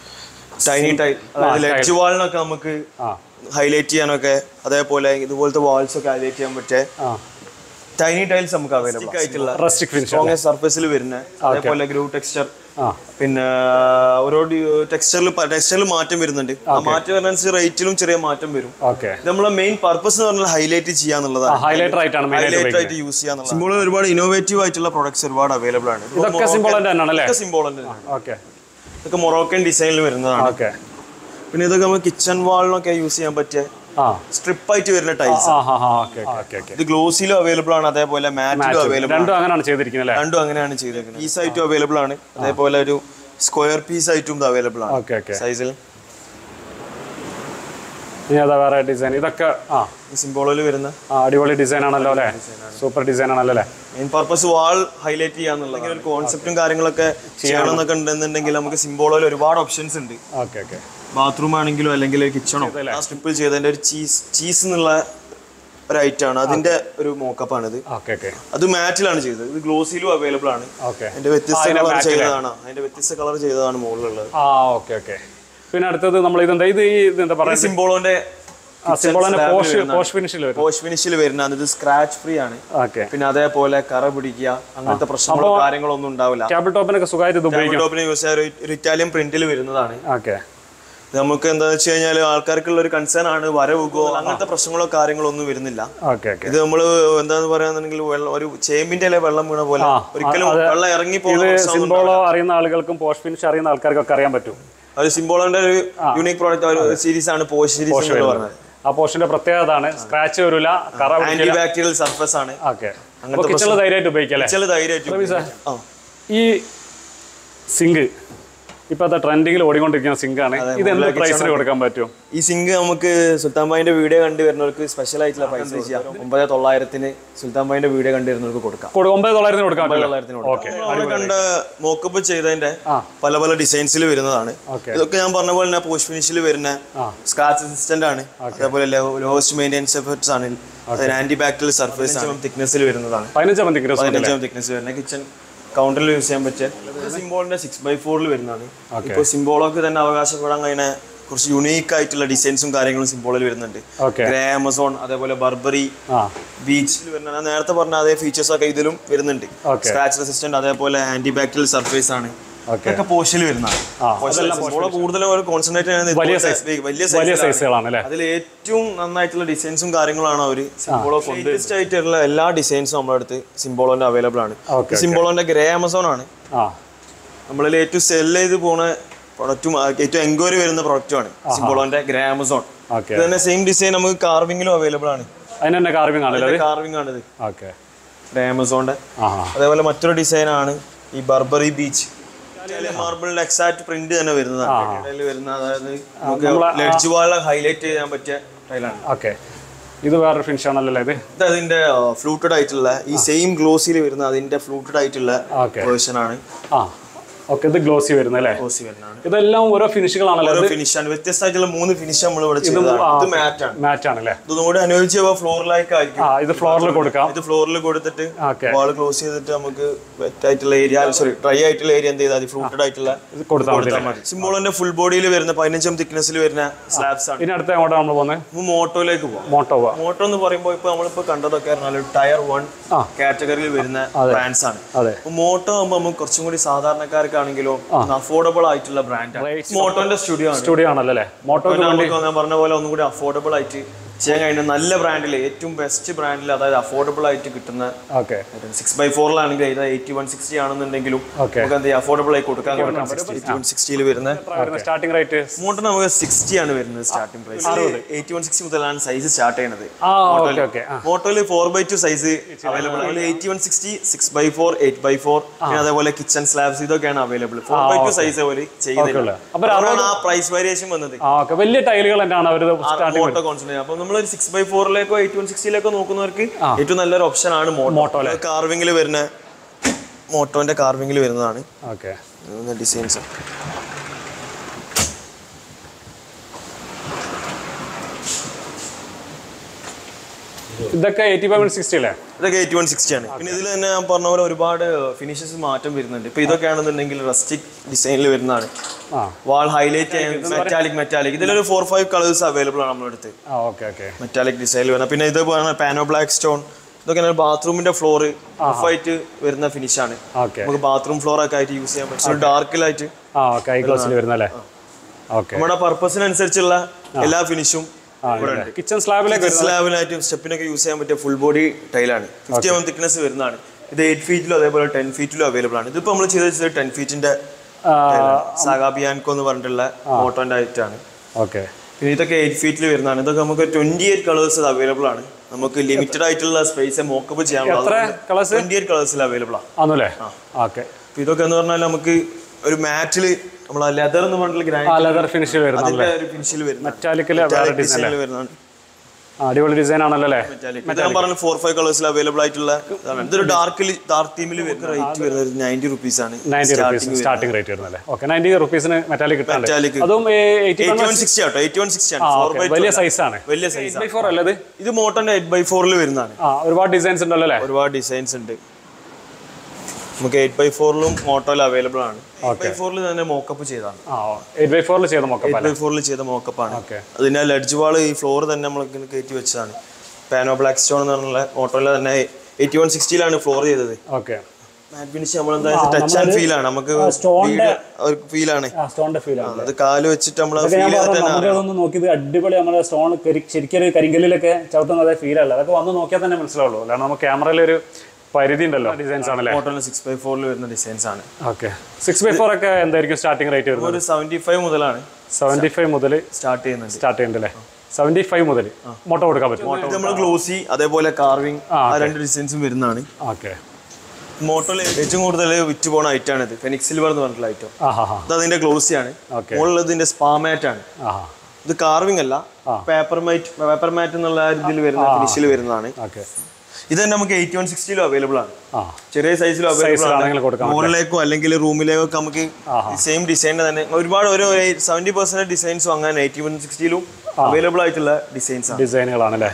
S1: ടൈനി ടൈൽ അതായത് ലെഡ്ജ് വാളിനൊക്കെ നമുക്ക്
S2: ആ
S1: ഹൈലൈറ്റ് ചെയ്യാനൊക്കെ അതേപോലെ ഇതുപോലത്തെ വാൾസ് ഒക്കെ ഹൈലൈറ്റ് ചെയ്യാൻ പറ്റിയ
S2: ആ
S1: ടൈനി ടൈൽസ് നമുക്ക് അവൈലബിൾ ആയിട്ടുള്ള
S2: റസ്റ്റിക് ഫിനിഷ്
S1: സ്ട്രോങ് സർഫസിൽ വരുന്ന അതേപോലെ ഗ്രൂ ടെക്സ്ചർ
S2: ആ
S1: പിന്നെ ഓരോ ടെക്സ്ചറിൽ ടെക്സ്ചറിൽ മാറ്റം വരുന്നുണ്ട് ആ മാറ്റം വരുന്നതനുസരിച്ച് റേറ്റിലും ചെറിയ മാറ്റം വരും
S2: ഓക്കെ
S1: ഇത് നമ്മളെ മെയിൻ പർപ്പസ് എന്ന് പറഞ്ഞാൽ ഹൈലൈറ്റ് ചെയ്യാന്നുള്ളതാണ്
S2: ഹൈലൈറ്റർ ആയിട്ടാണ് മെയിൻ ആയിട്ട്
S1: ഹൈലൈറ്റ് ആയിട്ട് യൂസ് ചെയ്യാന്നുള്ളത് സിംബോളിൽ ഒരുപാട് ഇന്നോവേറ്റീവ് ആയിട്ടുള്ള പ്രൊഡക്ട്സ് ഒരുപാട് അവൈലബിൾ ആണ്
S2: ഇതൊക്കെ സിംബോളിന്റെ തന്നെയാണല്ലേ
S1: സിംബോളിന്റെ
S2: ഓക്കെ
S1: ഇതൊക്കെ മൊറോക്കൻ ഡിസൈനിൽ വരുന്നതാണ്
S2: ഓക്കെ
S1: പിന്നെ ഇതൊക്കെ നമ്മൾ കിച്ചൺ വാളിനൊക്കെ യൂസ് ചെയ്യാൻ പറ്റിയ
S2: ആ
S1: സ്ട്രിപ്പ് ആയിട്ട് വരുന്ന ടൈൽസ്
S2: ആ ഹാ ഹാ ഓക്കെ ഓക്കെ ഓക്കെ
S1: ഇത് ഗ്ലോസിലും അവൈലബിൾ ആണ് അതേപോലെ മാറ്റിലും അവൈലബിൾ
S2: രണ്ടും അങ്ങനെയാണ് ചെയ്തിരിക്കുന്നത് അല്ലേ
S1: രണ്ടും അങ്ങനെയാണ് ചെയ്തേക്കുന്നത് പീസ് ആയിട്ടും അവൈലബിൾ ആണ് അതേപോലെ ഒരു സ്ക്വയർ പീസ് ആയിട്ടും ഇത് അവൈലബിൾ ആണ്
S2: ഓക്കെ ഓക്കെ
S1: സൈസിൽ
S2: ഇനി അതാ വേറെ ഡിസൈൻ ഇതൊക്കെ ആ
S1: ഈ സിംബോളിൽ വരുന്ന
S2: ആ അടിപൊളി ഡിസൈൻ ആണല്ലോ അല്ലേ സൂപ്പർ ഡിസൈൻ ആണല്ലോ അല്ലേ
S1: മെയിൻ പർപ്പസ് വാൾ ഹൈലൈറ്റ് ചെയ്യാന്നുള്ളത് ഒരു കോൺസെപ്റ്റും കാര്യങ്ങളൊക്കെ ചെയ്യണം എന്നൊക്കെ ഉണ്ടെന്നുണ്ടെങ്കിൽ നമുക്ക് സിംബോളിൽ ഒരുപാട് ഓപ്ഷൻസ് ഉണ്ട്
S2: ഓക്കെ ഓക്കെ
S1: ബാത്റൂം ആണെങ്കിലും അല്ലെങ്കിൽ കിച്ചണോ ആ സ്ട്രിപ്പിൽ ചെയ്തതിന്റെ ഒരു ചീസ് ചീസ് എന്നുള്ള ഒരു ഐറ്റം ആണ് അതിന്റെ ഒരു മോക്കപ്പ് ആണിത്
S2: ഓക്കെ ഓക്കെ
S1: അത് മാറ്റിലാണ് ചെയ്തത് ഇത് ഗ്ലോസിലും അവൈലബിൾ ആണ്
S2: ഓക്കെ
S1: അതിന്റെ വ്യത്യസ്ത കളർ ചെയ്തതാണ് അതിന്റെ വ്യത്യസ്ത കളർ ചെയ്തതാണ് മുകളിലുള്ളത്
S2: ആ ഓക്കെ ഓക്കെ പിന്നെ അടുത്തത് നമ്മൾ ഇതെന്താ ഇത് ഈ ഇതെന്താ പറയുക
S1: സിംബോളോന്റെ
S2: സിമ്പിൾ തന്നെ പോഷ് പോഷ് ഫിനിഷിൽ വരും
S1: പോഷ് ഫിനിഷിൽ വരുന്ന ഇത് സ്ക്രാച്ച് ഫ്രീ ആണ്
S2: ഓക്കെ
S1: പിന്നെ അതേപോലെ കറ പിടിക്കുക അങ്ങനത്തെ പ്രശ്നങ്ങളോ കാര്യങ്ങളോ ഒന്നും ഉണ്ടാവില്ല
S2: ടേബിൾ ടോപ്പിനൊക്കെ സുഖമായിട്ട് ഇത് ഉപയോഗിക്കാം
S1: ടോപ്പിന് യൂസ് ചെയ്യാൻ ഒരു- ഒരു ഇറ്റാലിയൻ പ്രിന്റിൽ വരുന്നതാണ്
S2: ഓക്കെ
S1: ഇത് നമുക്ക് എന്താ വെച്ച് കഴിഞ്ഞാൽ ആൾക്കാർക്കുള്ള ഒരു കൺസേൺ ആണ് വരവുകയോ അങ്ങനത്തെ പ്രശ്നങ്ങളോ കാര്യങ്ങളോ ഒന്നും വരുന്നില്ല
S2: ഓക്കെ ഓക്കെ
S1: ഇത് നമ്മള് എന്താന്ന് പറയാന്നുണ്ടെങ്കിൽ വെള്ളം ഒരു ചേമ്പിന്റെ ഇല വെള്ളം വീണ പോലെ ഒരിക്കലും വെള്ളം ഇറങ്ങി പോകുന്ന പ്രശ്നം
S2: സിംബോളോ അറിയുന്ന ആളുകൾക്കും പോഷ് ഫിനിഷ് അറിയുന്ന ആൾക്കാർക്കൊക്കെ അറിയാൻ പറ്റും
S1: ഒരു സിംബോളിന്റെ ഒരു യൂണിക് പ്രോഡക്റ്റ് ഒരു സീരീസ് ആണ് പോഷ് സീരീസ് എന്ന് പറഞ്ഞത്
S2: ആ പോഷിന്റെ പ്രത്യേകത അതാണ് സ്ക്രാച്ച് വരില്ല കറ
S1: ആന്റി ബാക്ടീരിയൽ സർഫസ് ആണ്
S2: ഓക്കെ അപ്പൊ കിച്ചണിൽ ധൈര്യമായിട്ട് ഉപയോഗിക്കാം അല്ലേ
S1: ചില ധൈര്യമായിട്ട് ആ
S2: ഈ സിങ്ക് ഇപ്പോഴത്തെ ട്രെൻഡിങ്ങിൽ ഓടിക്കൊണ്ടിരിക്കുന്ന സിങ്കാണ് ഇത് എന്ത് പ്രൈസിന് കൊടുക്കാൻ പറ്റും
S1: ഈ സിങ്ക് നമുക്ക് സുൽത്താൻ ബായിന്റെ വീഡിയോ കണ്ടു വരുന്നവർക്ക് സ്പെഷ്യൽ ആയിട്ടുള്ള പൈസ ചെയ്യാം ഒമ്പത് തൊള്ളായിരത്തിന് സുൽത്താൻ ബായിന്റെ വീഡിയോ കണ്ടു വരുന്നവർക്ക് കൊടുക്കാം
S2: കൊടു- ഒമ്പത് തൊള്ളായിരത്തിന് കൊടുക്കാൻ പറ്റില്ല
S1: തൊള്ളായിരത്തിന്
S2: ഓക്കെ
S1: നമ്മൾ കണ്ട മോക്കപ്പ് ചെയ്തതിന്റെ
S2: ആ.
S1: പല പല ഡിസൈൻസിൽ വരുന്നതാണ്
S2: ഓക്കെ
S1: ഇതൊക്കെ ഞാൻ പറഞ്ഞ പോലെ തന്നെ പോസ്റ്റ് ഫിനിഷിൽ വരുന്ന
S2: ആ.
S1: സ്ക്രാച്ച് അസിസ്റ്റന്റ് ആണ് അതേപോലെ ലോവസ്റ്റ് മെയിൻ്റെനൻസ് എഫക്ട്സ് ആണ് അതിന് ആന്റി ബാക്ടീരിയൽ സർഫേസ് ആണ് തിക്നെസ്സിൽ വരുന്നതാണ്
S2: പതിനഞ്ചാം തീയതി
S1: പതിനഞ്ചാം തിക്നെസ് വരുന്ന കിച്ചൺ കൗണ്ടറിൽ യൂസ് ചെയ്യാൻ പറ്റിയ സിംബോളിന്റെ സിക്സ് ബൈ ഫോറിൽ വരുന്നതാണ് ഇപ്പോൾ സിംബോളൊക്കെ തന്നെ അവകാശപ്പെടാൻ കഴിയുന്ന കുറച്ച് യുണീക്ക് ആയിട്ടുള്ള ഡിസൈൻസും കാര്യങ്ങളും സിംബോളിൽ വരുന്നുണ്ട്
S2: ഓക്കെ
S1: ഗ്രേ ആമസോൺ അതേപോലെ ബർബറി
S2: ആ
S1: ബീച്ചിൽ വരുന്ന ഞാൻ നേരത്തെ പറഞ്ഞ അതേ ഫീച്ചേഴ്സ് ഒക്കെ ഇതിലും വരുന്നുണ്ട്
S2: Okay.
S1: സ്ക്രാച്ച് റെസിസ്റ്റന്റ് അതേപോലെ ആന്റി ബാക്ടീരിയൽ സർഫേസ് ആണ്
S2: ഓക്കെ
S1: ഇതൊക്കെ പോസ്റ്റിൽ വരുന്നതാണ്
S2: ആ,
S1: പോസ്റ്റിൽ കൂടുതലും ഒരു കോൺസെൻട്രേറ്റ് ചെയ്യുന്നത്
S2: വലിയ
S1: ഇതുപോലത്തെ
S2: size-
S1: വലിയ
S2: വലിയ
S1: സൈസിലാണ്.
S2: സൈസുകളാണ് അല്ലേ
S1: അതിൽ ഏറ്റവും നന്നായിട്ടുള്ള ഡിസൈൻസും കാര്യങ്ങളാണ് അവർ സിംബോളോ ലേറ്റസ്റ്റ് ആയിട്ടുള്ള എല്ലാ ഡിസൈൻസും നമ്മുടെ അടുത്ത് സിംബോളോന്റെ അവൈലബിൾ ആണ്
S2: Okay,
S1: സിംബോളോന്റെ ഗ്രേ ആമസോൺ ആണ്
S2: ആ
S1: നമ്മളിൽ ഏറ്റവും സെൽ ചെയ്ത് പോണ പ്രൊഡക്റ്റും ഏറ്റവും എൻക്വയറി വരുന്ന പ്രൊഡക്റ്റുമാണ് സിംബോളോന്റെ ഗ്രേ ആമസോൺ
S2: ഓക്കെ
S1: ഇത് തന്നെ സെയിം ഡിസൈൻ നമുക്ക് കാർവിംഗിലും അവൈലബിൾ ആണ്
S2: അതിന് തന്നെ കാർവിംഗ് ആണല്ലോ അത്
S1: കാർവിംഗ് ആണിത്
S2: ഓക്കെ
S1: ഗ്രേ ആമസോണിന്റെ
S2: ആ ആ
S1: അതേപോലെ മറ്റൊരു ഡിസൈൻ ആണ് ഈ ബർബറി ബീച്ച് മാർബിളിന്റെ എക്സാക്ട് പ്രിന്റ് തന്നെ വരുന്നതാണ് ഇടയിൽ വരുന്ന അതായത് നമുക്ക് ലെഡ്ജ് വാള ഹൈലൈറ്റ് ചെയ്യാൻ പറ്റിയ ടൈലാണ്
S2: ഓക്കെ ഇത് വേറൊരു ഫിനിഷ് ആണല്ലോ അല്ലേ ഇത്
S1: ഇത് അതിന്റെ ഫ്ലൂട്ടഡ് ആയിട്ടുള്ള ഈ സെയിം ഗ്ലോസിൽ വരുന്ന അതിന്റെ ഫ്ലൂട്ടഡ് ആയിട്ടുള്ള
S2: ഓക്കെ
S1: വേർഷൻ ആണ്
S2: ആ ഓക്കെ ഇത് ഗ്ലോസി വരുന്നത് അല്ലേ
S1: ക്ലോസി വരുന്നതാണ്
S2: ഇതെല്ലാം ഓരോ ഫിനിഷുകളാണല്ലോ
S1: ഓരോ ഫിനിഷ് ആണ് വ്യത്യസ്തമായിട്ടുള്ള മൂന്ന് ഫിനിഷ് നമ്മൾ ഇവിടെ ചെയ്തതാണ് ഇത് മാറ്റ് ആണ്
S2: മാച്ച് ആണല്ലേ
S1: ഇതൊന്നും കൂടി അനുയോജ്യ ഫ്ലോറിലേക്ക് ആയിരിക്കും
S2: ആ ഇത് ഫ്ലോറിൽ കൊടുക്കാം
S1: ഇത് ഫ്ലോറിൽ കൊടുത്തിട്ട്
S2: ഓക്കെ
S1: വാൾ ക്ലോസ് ചെയ്തിട്ട് നമുക്ക് വെറ്റ് ആയിട്ടുള്ള ഏരിയ സോറി ഡ്രൈ ആയിട്ടുള്ള ഏരിയ എന്ത് ചെയ്താൽ ഫ്രൂട്ടഡ് ആയിട്ടുള്ള
S2: ഇത് കൊടുത്താൽ മതി
S1: സിംബോളിന്റെ ഫുൾ ബോഡിയിൽ വരുന്ന പതിനഞ്ചാം തിക്നെസ്സിൽ വരുന്ന സ്ലാബ്സ് ആണ്
S2: ഇനി അടുത്ത എങ്ങോട്ടാണ് നമ്മൾ പോകുന്നത്
S1: നമുക്ക് മോട്ടോയിലേക്ക് പോകാം
S2: മോട്ടോ പോവാം
S1: മോട്ടോ എന്ന് പറയുമ്പോൾ ഇപ്പൊ നമ്മളിപ്പോ കണ്ടതൊക്കെ പറഞ്ഞാൽ ടയർ വൺ
S2: ആ.
S1: കാറ്റഗറിയിൽ വരുന്ന ബ്രാൻഡ്സ് ആണ്
S2: അതെ
S1: അപ്പൊ മോട്ടോ ആകുമ്പോൾ നമുക്ക് കുറച്ചും കൂടി സാധാരണക്കാർക്കാണെങ്കിലും അഫോർഡബിൾ ആയിട്ടുള്ള ബ്രാൻഡാണ് മോട്ടോന്റെ സ്റ്റുഡിയോ ആണ്
S2: സ്റ്റുഡിയോ ആണല്ലോ അല്ലേ മോട്ടോ
S1: നമുക്ക് ഞാൻ പറഞ്ഞ പോലെ ഒന്നും കൂടി അഫോർഡബിൾ ആയിട്ട് ചെയ്യാൻ കഴിയുന്ന നല്ല ബ്രാൻഡിൽ ഏറ്റവും ബെസ്റ്റ് ബ്രാൻഡിൽ അതായത് അഫോർഡബിൾ ആയിട്ട് കിട്ടുന്ന
S2: ഓക്കെ
S1: സിക്സ് ബൈ ഫോറിലാണെങ്കിൽ ഇത് എയ്റ്റി വൺ സിക്സ്റ്റി ആണെന്നുണ്ടെങ്കിലും
S2: Okay.
S1: നമുക്ക് എന്ത് അഫോർഡബിൾ ആയി കൊടുക്കാൻ എയ്റ്റി വൺ സിക്സ്റ്റിയിൽ വരുന്ന
S2: സ്റ്റാർട്ടിംഗ് റേറ്റ്
S1: മോട്ടർ നമുക്ക് സിക്സ്റ്റി ആണ് വരുന്നത് starting price eighty one sixty മുതലാണ് സൈസ് സ്റ്റാർട്ട് ചെയ്യുന്നത്
S2: ആ ഓക്കെ ഓക്കെ ആ
S1: മോട്ടോയിൽ four by two size available ആണ് eighty one sixty six by four eight by four പിന്നെ അതേപോലെ കിച്ചൺ സ്ലാബ്സ് ഇതൊക്കെയാണ് available four by two size പോലെ ചെയ്യുന്നില്ല
S2: അപ്പൊ
S1: അതുകൊണ്ടാണ് ആ പ്രൈസ് വേരിയേഷൻ വന്നത്
S2: ആ ഓക്കെ വലിയ ടൈലുകൾ തന്നെയാണ് അവർ സ്റ്റാർട്ടിംഗ്
S1: മോട്ടോ കോൺസെൻട്രേറ്റ് അപ്പൊ നമ്മൾ സിക്സ് ബൈ ഫോറിലേക്കോ എയ്റ്റ് വൺ സിക്സ്റ്റിലേക്കോ നോക്കുന്നവർക്ക് ഏറ്റവും നല്ലൊരു ഓപ്ഷൻ ആണ് മോട്ടോ കാർവിംഗിൽ വരുന്ന മോട്ടോന്റെ കാർവിംഗിൽ വരുന്നതാണ്
S2: ഓക്കെ
S1: ഡിസൈൻസ്
S2: ഇതൊക്കെ എയ്റ്റി ഫൈവ് സിക്സ്റ്റി അല്ലേ
S1: ഇതൊക്കെ എയ്റ്റി വൺ സിക്സ്റ്റി ആണ് പിന്നെ ഇതിൽ തന്നെ ഞാൻ പറഞ്ഞ പോലെ ഒരുപാട് ഫിനിഷസ് മാറ്റം വരുന്നുണ്ട് ഇപ്പൊ ഇതൊക്കെ ആണെന്നുണ്ടെങ്കിൽ റസ്റ്റിക് ഡിസൈനിൽ വരുന്നതാണ്
S2: ആ
S1: വാൾ ഹൈലൈറ്റ് മെറ്റാലിക് മെറ്റാലിക് ഇതിലൊരു ഫോർ ഫൈവ് കളേഴ്സ് അവൈലബിൾ ആണ് നമ്മുടെ അടുത്ത്
S2: ആ ഓക്കെ ഓക്കെ
S1: മെറ്റാലിക് ഡിസൈനിൽ വരുന്ന പിന്നെ ഇത് പറഞ്ഞ പാനോ ബ്ലാക്ക് സ്റ്റോൺ ഇതൊക്കെ ബാത്റൂമിന്റെ ഫ്ലോർ ഓഫ് ആയിട്ട് വരുന്ന ഫിനിഷ് ആണ്
S2: ഓക്കെ
S1: നമുക്ക് ബാത്റൂം ഫ്ലോർ ഒക്കെ ആയിട്ട് യൂസ് ചെയ്യാൻ പറ്റും ഡാർക്കിലായിട്ട്
S2: ആ ഓക്കെ ഐ ഗ്ലാസിൽ വരുന്നല്ലേ ഓക്കെ
S1: നമ്മുടെ പർപ്പസിനനുസരിച്ചുള്ള എല്ലാ ഫിനിഷും ഇവിടെ ഉണ്ട്
S2: കിച്ചൺ സ്ലാബിലേക്ക്
S1: സ്ലാബിനായിട്ടും സ്റ്റെപ്പിനൊക്കെ യൂസ് ചെയ്യാൻ പറ്റിയ ഫുൾ ബോഡി ടൈലാണ് ഫിഫ്റ്റി എം തിക്നെസ് വരുന്നതാണ് ഇത് എയ്റ്റ് ഫീറ്റിലും അതേപോലെ ടെൻ ഫീറ്റിലും അവൈലബിൾ ആണ് ഇതിപ്പോൾ നമ്മൾ ചെയ്ത് ടെൻ ഫീറ്റിന്റെ സാഗാബിയാൻകോ എന്ന് പറഞ്ഞിട്ടുള്ള മോട്ടോന്റെ ആയിട്ടാണ്
S2: ഓക്കെ
S1: പിന്നെ ഇതൊക്കെ എയ്റ്റ് ഫീറ്റിൽ വരുന്നതാണ് ഇതൊക്കെ നമുക്ക് ട്വന്റി എയ്റ്റ് കളേഴ്സ് അവൈലബിൾ ആണ് നമുക്ക് ലിമിറ്റഡ് ആയിട്ടുള്ള സ്പേസ് മോക്കപ്പ്
S2: എത്ര
S1: ചെയ്യാനുള്ള
S2: കളേഴ്സ്
S1: ട്വന്റി എയ്റ്റ് കളേഴ്സിൽ അവൈലബിൾ ആണ്
S2: ആണല്ലേ ഓക്കെ
S1: അപ്പൊ ഇതൊക്കെ എന്ന് പറഞ്ഞാൽ നമുക്ക് ഒരു മാറ്റില് നമ്മൾ ലെതർ എന്ന് പറഞ്ഞിട്ടുള്ള
S2: ആ
S1: ഗ്രാൻഡ്
S2: ലെതർ ഫിനിഷിൽ വരുന്ന
S1: അതിന്റെ ഒരു ഫിനിഷിൽ വരുന്ന
S2: മെറ്റാലിക്കില് വേറെ ഡിസൈൻ
S1: ഡിസൈനിൽ വരുന്നതാണ്
S2: ആ, അടിപൊളി ഡിസൈൻ ആണല്ലോ അല്ലേ
S1: ഇത് ഞാൻ പറഞ്ഞ ഫോർ ഫൈവ് കളേഴ്സിൽ അവൈലബിൾ ആയിട്ടുള്ള ഇതാണ് ഇതൊരു ഡാർക്കിൽ ഡാർക്ക് തീമിൽ വരുന്ന റേറ്റ് വരുന്നത് നയൻറ്റി റുപ്പീസ് ആണ്
S2: നയൻറ്റി റുപ്പീസ് സ്റ്റാർട്ടിംഗ് റേറ്റ് വരുന്നല്ലേ ഓക്കെ നയൻറ്റി റുപ്പീസിന് മെറ്റാലിക് കിട്ടാൻ
S1: Metallic.
S2: അതും എയ്റ്റി
S1: എയ്റ്റി വൺ സിക്സ്റ്റി ആട്ടോ എയ്റ്റി വൺ സിക്സ്റ്റി ആണ്
S2: ആ
S1: ഫോർ
S2: ഓക്കെ
S1: ബൈ
S2: വലിയ സൈസാണ്
S1: വലിയ സൈസ്
S2: ബൈ ഫോർ അല്ലേ ഇത്
S1: ഇത് മോട്ടോന്റെ എയ്റ്റ് ബൈ ഫോറിൽ വരുന്നതാണ്
S2: ആ ഒരുപാട് ഡിസൈൻസ് ഉണ്ടല്ലോ അല്ലേ
S1: ഒരുപാട് ഡിസൈൻസ് ഉണ്ട് നമുക്ക് എയ്റ്റ് ബൈ ഫോറിലും മോട്ടോയിൽ അവൈലബിൾ ആണ് എയ്റ്റ് ബൈ ഫോറിൽ തന്നെ മോക്കപ്പ് ചെയ്താണ്
S2: ആ എയ്റ്റ് ബൈ ഫോറിൽ ചെയ്ത നോക്കാം
S1: എയ്റ്റ് ബൈ ഫോറിൽ ചെയ്ത മോക്കപ്പ് ആണ്
S2: ഓക്കെ
S1: അതിന്റെ ലഡ്ജ് വാൾ ഈ ഫ്ലോർ തന്നെ നമ്മൾ ഇങ്ങനെ കയറ്റി വെച്ചതാണ് പാനോ ബ്ലാക്ക് സ്റ്റോൺ എന്ന് പറഞ്ഞുള്ള മോട്ടോയിലെ തന്നെ എയ്റ്റി വൺ സിക്സ്റ്റിയിലാണ് ഫ്ലോർ ചെയ്തത്
S2: ഓക്കെ
S1: മാറ്റ് ഫിനിഷ് നമ്മൾ എന്താ ടച്ച് ആൻഡ് ഫീൽ ആണ് നമുക്ക് ഫീൽ ആണ്
S3: ആ സ്റ്റോണിന്റെ ഫീൽ ആണ്
S1: അത് കാല് വെച്ചിട്ട് നമ്മൾ
S3: ഞാൻ
S1: ഫീൽ ചെയ്തിട്ട്
S3: പറഞ്ഞു
S1: തന്നെ
S3: നമുക്ക് അതൊന്ന് നോക്കിയത് അടിപൊളി നമ്മുടെ സ്റ്റോൺ ശരിക്കും ഒരു കരിങ്കല്ലിലൊക്കെ ചവിട്ടുന്ന അതേ ഫീൽ അല്ല അതൊക്കെ വന്ന് നോക്കിയാൽ തന്നെ മനസ്സിലാവുള്ളൂ
S2: കാരണം നമുക്ക് ക്യാമറയിൽ ഒരു പരിധി ഉണ്ടല്ലോ ഡിസൈൻസ് ആണല്ലേ
S1: മോട്ടോയിൽ സിക്സ് ബൈ ഫോറിൽ വരുന്ന ഡിസൈൻസ് ആണ്
S2: ഓക്കെ സിക്സ് ബൈ ഫോർ ഒക്കെ എന്തായിരിക്കും സ്റ്റാർട്ടിംഗ് റേറ്റ് വരുന്നത്
S1: ഒരു സെവൻറ്റി ഫൈവ് മുതലാണ്
S2: സെവൻറ്റി ഫൈവ് മുതൽ
S1: സ്റ്റാർട്ട് ചെയ്യുന്നുണ്ട്
S2: സ്റ്റാർട്ട് ചെയ്യുന്നുണ്ട് അല്ലേ സെവൻറ്റി ഫൈവ് മുതൽ മോട്ടോ കൊടുക്കാൻ പറ്റും
S1: ഇത് നമ്മൾ ഗ്ലോസി അതേപോലെ കാർവിംഗ്
S2: ആ,
S1: ആ രണ്ട് ഡിസൈൻസും വരുന്നതാണ്
S2: ഓക്കെ
S1: മോട്ടോയിൽ ഏറ്റവും കൂടുതൽ വിറ്റ് പോണ ഐറ്റം ആണ് ഇത് ഫെനിക്സ് സിൽവർ എന്ന് പറഞ്ഞിട്ടുള്ള ഐറ്റം
S2: ആ ഹാ ഹാ
S1: ഇത് അതിന്റെ ഗ്ലോസി ആണ്
S2: Okay.
S1: മുകളിൽ ഇതിന്റെ സ്പാ മാറ്റ് ആണ്
S2: ആ ഹാ
S1: ഇത് കാർവിംഗ് അല്ല പേപ്പർ മാറ്റ് പേപ്പർ മാറ്റ് എന്നുള്ള ഇതിൽ വരുന്ന ഫിനിഷിൽ വരുന്നതാണ്
S2: ഓക്കെ
S1: ഇത് തന്നെ നമുക്ക് എയ്റ്റി വൺ സിക്സ്റ്റിയിലും അവൈലബിൾ ആണ്
S2: ആ
S1: ചെറിയ സൈസിലും അവൈലബിൾ
S2: സൈസിലാണെങ്കിൽ
S1: ആണ്
S2: കൊടുക്കാം
S1: മുകളിലേക്കോ അല്ലെങ്കിൽ റൂമിലേക്കോ ഒക്കെ നമുക്ക് സെയിം ഡിസൈൻ തന്നെ ഒരുപാട് ഒരു സെവന്റി പെർസെന്റ് ഡിസൈൻസും അങ്ങനെ എയ്റ്റി വൺ സിക്സ്റ്റിയിലും അവൈലബിൾ ആയിട്ടുള്ള ഡിസൈൻസ് ആണ്
S2: ഡിസൈനുകളാണല്ലേ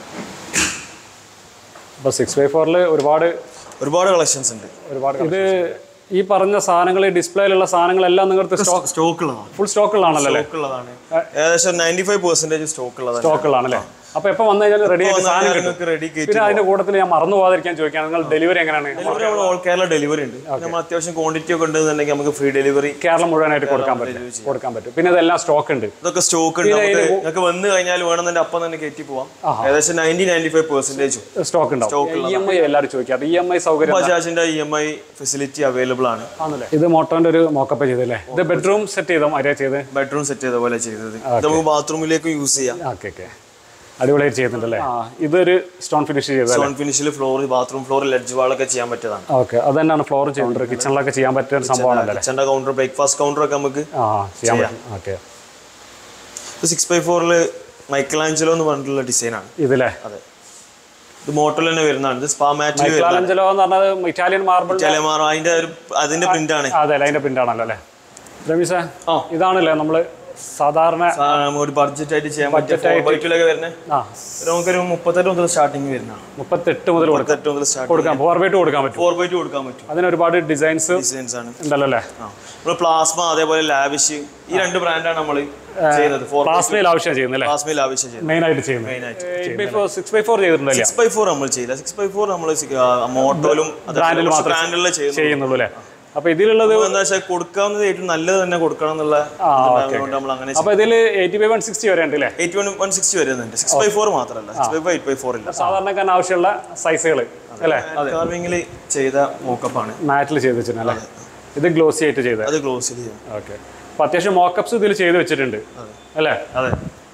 S2: അപ്പോൾ സിക്സ് ബൈ ഫോറിൽ ഒരുപാട്
S1: ഒരുപാട് കളക്ഷൻസ് ഉണ്ട്
S2: ഒരുപാട് ഇത് ഈ പറഞ്ഞ സാധനങ്ങൾ ഡിസ്പ്ലേയിലുള്ള സാധനങ്ങളെല്ലാം നിങ്ങൾക്ക് സ്റ്റോക്ക്
S1: സ്റ്റോക്ക് ഉള്ളതാണ്
S2: ഫുൾ സ്റ്റോക്ക് ഉള്ളതാണല്ലോ അല്ലേ
S1: സ്റ്റോക്ക് ഉള്ളതാണ് ഏകദേശം നയൻറ്റി ഫൈവ് പെർസെന്റേജ് സ്റ്റോക്ക് ഉള്ളതാണ്
S2: സ്റ്റോക്ക് ഉള്ളതാണല്ലേ അപ്പോൾ എപ്പോൾ വന്നു കഴിഞ്ഞാൽ റെഡി ആയിട്ട് സാധനം കിട്ടും
S1: നിങ്ങൾക്ക് റെഡി
S2: പിന്നെ അതിന്റെ കൂട്ടത്തിൽ ഞാൻ മറന്നു പോകാതിരിക്കാൻ ചോദിക്കുകയാണ് നിങ്ങൾ ഡെലിവറി എങ്ങനെയാണ്
S1: ഡെലിവറി നമ്മൾ ഓൾ കേരള ഡെലിവറി ഉണ്ട് നമ്മൾ അത്യാവശ്യം ക്വാണ്ടിറ്റി ഒക്കെ ഉണ്ടെന്നുണ്ടെങ്കിൽ നമുക്ക് ഫ്രീ ഡെലിവറി
S2: കേരളം മുഴുവനായിട്ട് കൊടുക്കാൻ പറ്റും കൊടുക്കാൻ പറ്റും പിന്നെ ഇതെല്ലാം സ്റ്റോക്ക് ഉണ്ട്
S1: ഇതൊക്കെ സ്റ്റോക്ക് ഉണ്ട് നമുക്ക് നിങ്ങൾക്ക് വന്ന് കഴിഞ്ഞാൽ വേണമെന്നുണ്ടെങ്കിൽ അപ്പം തന്നെ കയറ്റി പോവാം ഏകദേശം നയൻറ്റി നയൻറ്റി ഫൈവ് പെർസെന്റേജും
S2: സ്റ്റോക്ക് ഉണ്ടാവും ഇ എം ഐ എല്ലാവരും ചോദിക്കാറ് ഇ എം ഐ സൗകര്യം
S1: ബജാജിന്റെ E M I facility available ആണ്
S2: ആണല്ലേ ഇത് മോട്ടോന്റെ ഒരു മോക്കപ്പ് ചെയ്തല്ലേ ഇത് ബെഡ്റൂം സെറ്റ് ചെയ്തോ ആര്യ ചെയ്ത്
S1: ബെഡ്റൂം സെറ്റ് ചെയ്ത പോലെ ചെയ്തത് ഇത് നമുക്ക് ബാത്റൂമിലേക്കും യൂസ് ചെയ്യാം
S2: ഓക്കെ ഓക്കെ അടിപൊളിയായിട്ട് ചെയ്യുന്നുണ്ടല്ലേ ആ ഇതൊരു സ്റ്റോൺ ഫിനിഷ് ചെയ്തല്ലേ
S1: സ്റ്റോൺ ഫിനിഷിൽ ഫ്ലോർ ബാത്റൂം ഫ്ലോർ ലെഡ്ജ് വാളൊക്കെ ചെയ്യാൻ പറ്റിയതാണ്
S2: ഓക്കെ അത് തന്നെയാണ് ഫ്ലോർ ചെയ്യുന്നത് കിച്ചണിലൊക്കെ ചെയ്യാൻ പറ്റിയ ഒരു സംഭവമാണല്ലേ
S1: കിച്ചന്റെ കൗണ്ടർ ബ്രേക്ക്ഫാസ്റ്റ് കൗണ്ടർ ഒക്കെ നമുക്ക്
S2: ആ ചെയ്യാൻ പറ്റും ഓക്കെ
S1: സിക്സ് ബൈ ഫോറിൽ മൈക്കലാഞ്ചലോ എന്ന് പറഞ്ഞിട്ടുള്ള ഡിസൈൻ ആണ്
S2: ഇതില്ലേ
S1: അതെ ഇത് മോട്ടോയിൽ തന്നെ വരുന്നതാണ് ഇത് സ്പാ മാറ്റിൽ വരുന്നതാണ്
S2: മൈക്ലാലഞ്ചലോ എന്ന് പറഞ്ഞത് ഇറ്റാലിയൻ മാർബിൾ
S1: ചെലമാറോ അതിന്റെ ഒരു അതിന്റെ പ്രിന്റ് ആണ്
S2: അതെ അല്ലേ അതിന്റെ പ്രിന്റാണല്ലോ അല്ലേ രമീസേ
S1: ആ.
S2: ഇതാണല്ലേ നമ്മള് സാധാരണ
S1: ആ, ഒരു ബഡ്ജറ്റ് ആയിട്ട് ചെയ്യാൻ പറ്റിയ ബൈറ്റിലൊക്കെ വരുന്നത്
S2: ആ
S1: നമുക്കൊരു മുപ്പത്തെട്ട് മുതൽ സ്റ്റാർട്ടിങ് വരുന്നതാണ്
S2: മുപ്പത്തെട്ട് മുതൽ കൊടുക്കാം
S1: മുപ്പത്തെട്ട് മുതൽ സ്റ്റാർട്ട്
S2: കൊടുക്കാം ഫോർ ബൈ ടു കൊടുക്കാൻ പറ്റും
S1: ഫോർ ബൈ ടു കൊടുക്കാൻ പറ്റും
S2: അതിന് ഒരുപാട് ഡിസൈൻസ്
S1: ഡിസൈൻസ് ആണ്
S2: ഉണ്ടല്ലോ അല്ലേ
S1: ആ നമ്മൾ പ്ലാസ്മ അതേപോലെ ലാവിഷ് ഈ രണ്ട് ബ്രാൻഡാണ് നമ്മൾ ചെയ്യുന്നത് ഫോർ
S2: പ്ലാസ്മയിൽ ആവശ്യം ചെയ്യുന്നത് അല്ലേ
S1: പ്ലാസ്മയിൽ ആവശ്യം ചെയ്യുന്നത്
S2: മെയിൻ ആയിട്ട് ചെയ്യുന്നത്
S1: മെയിൻ ആയിട്ട്
S2: eight by four six by four ചെയ്തിട്ടുണ്ടല്ലേ
S1: സിക്സ് ബൈ ഫോർ നമ്മൾ ചെയ്യില്ല സിക്സ് ബൈ ഫോർ നമ്മൾ മോട്ടോയിലും
S2: ബ്രാൻഡിൽ മാത്രം
S1: ബ്രാൻഡിലെ ചെയ്യുന്നു
S2: ചെയ്യുന്നുള്ളൂ അല്ലേ അപ്പൊ ഇതിലുള്ളത്
S1: അപ്പൊ എന്താ വെച്ചാൽ കൊടുക്കാവുന്നത് ഏറ്റവും നല്ലത് തന്നെ കൊടുക്കണം എന്നുള്ള ഇതുകൊണ്ട് നമ്മൾ അങ്ങനെ
S2: അപ്പൊ ഇതിൽ എയ്റ്റി ബൈ വൺ സിക്സ്റ്റി വരെ ഉണ്ട് അല്ലേ
S1: എയ്റ്റ് വൺ വൺ സിക്സ്റ്റി വരുന്നുണ്ട് സിക്സ് ബൈ ഫോർ മാത്രമല്ല six by five eight by four ഇല്ല
S2: സാധാരണക്കാരന് ആവശ്യമുള്ള സൈസുകൾ അല്ലേ
S1: കാർവിംഗിൽ ചെയ്ത മോക്കപ്പാണ്
S2: മാറ്റിൽ ചെയ്ത് വെച്ചിട്ടുണ്ട് അല്ലേ ഇത് ഗ്ലോസി ആയിട്ട് ചെയ്തത്
S1: അത് ക്ലോസ് ചെയ്യും
S2: ഓക്കെ അപ്പൊ അത്യാവശ്യം മോക്കപ്സ് ഇതിൽ ചെയ്ത് വെച്ചിട്ടുണ്ട് അല്ലേ
S1: അതെ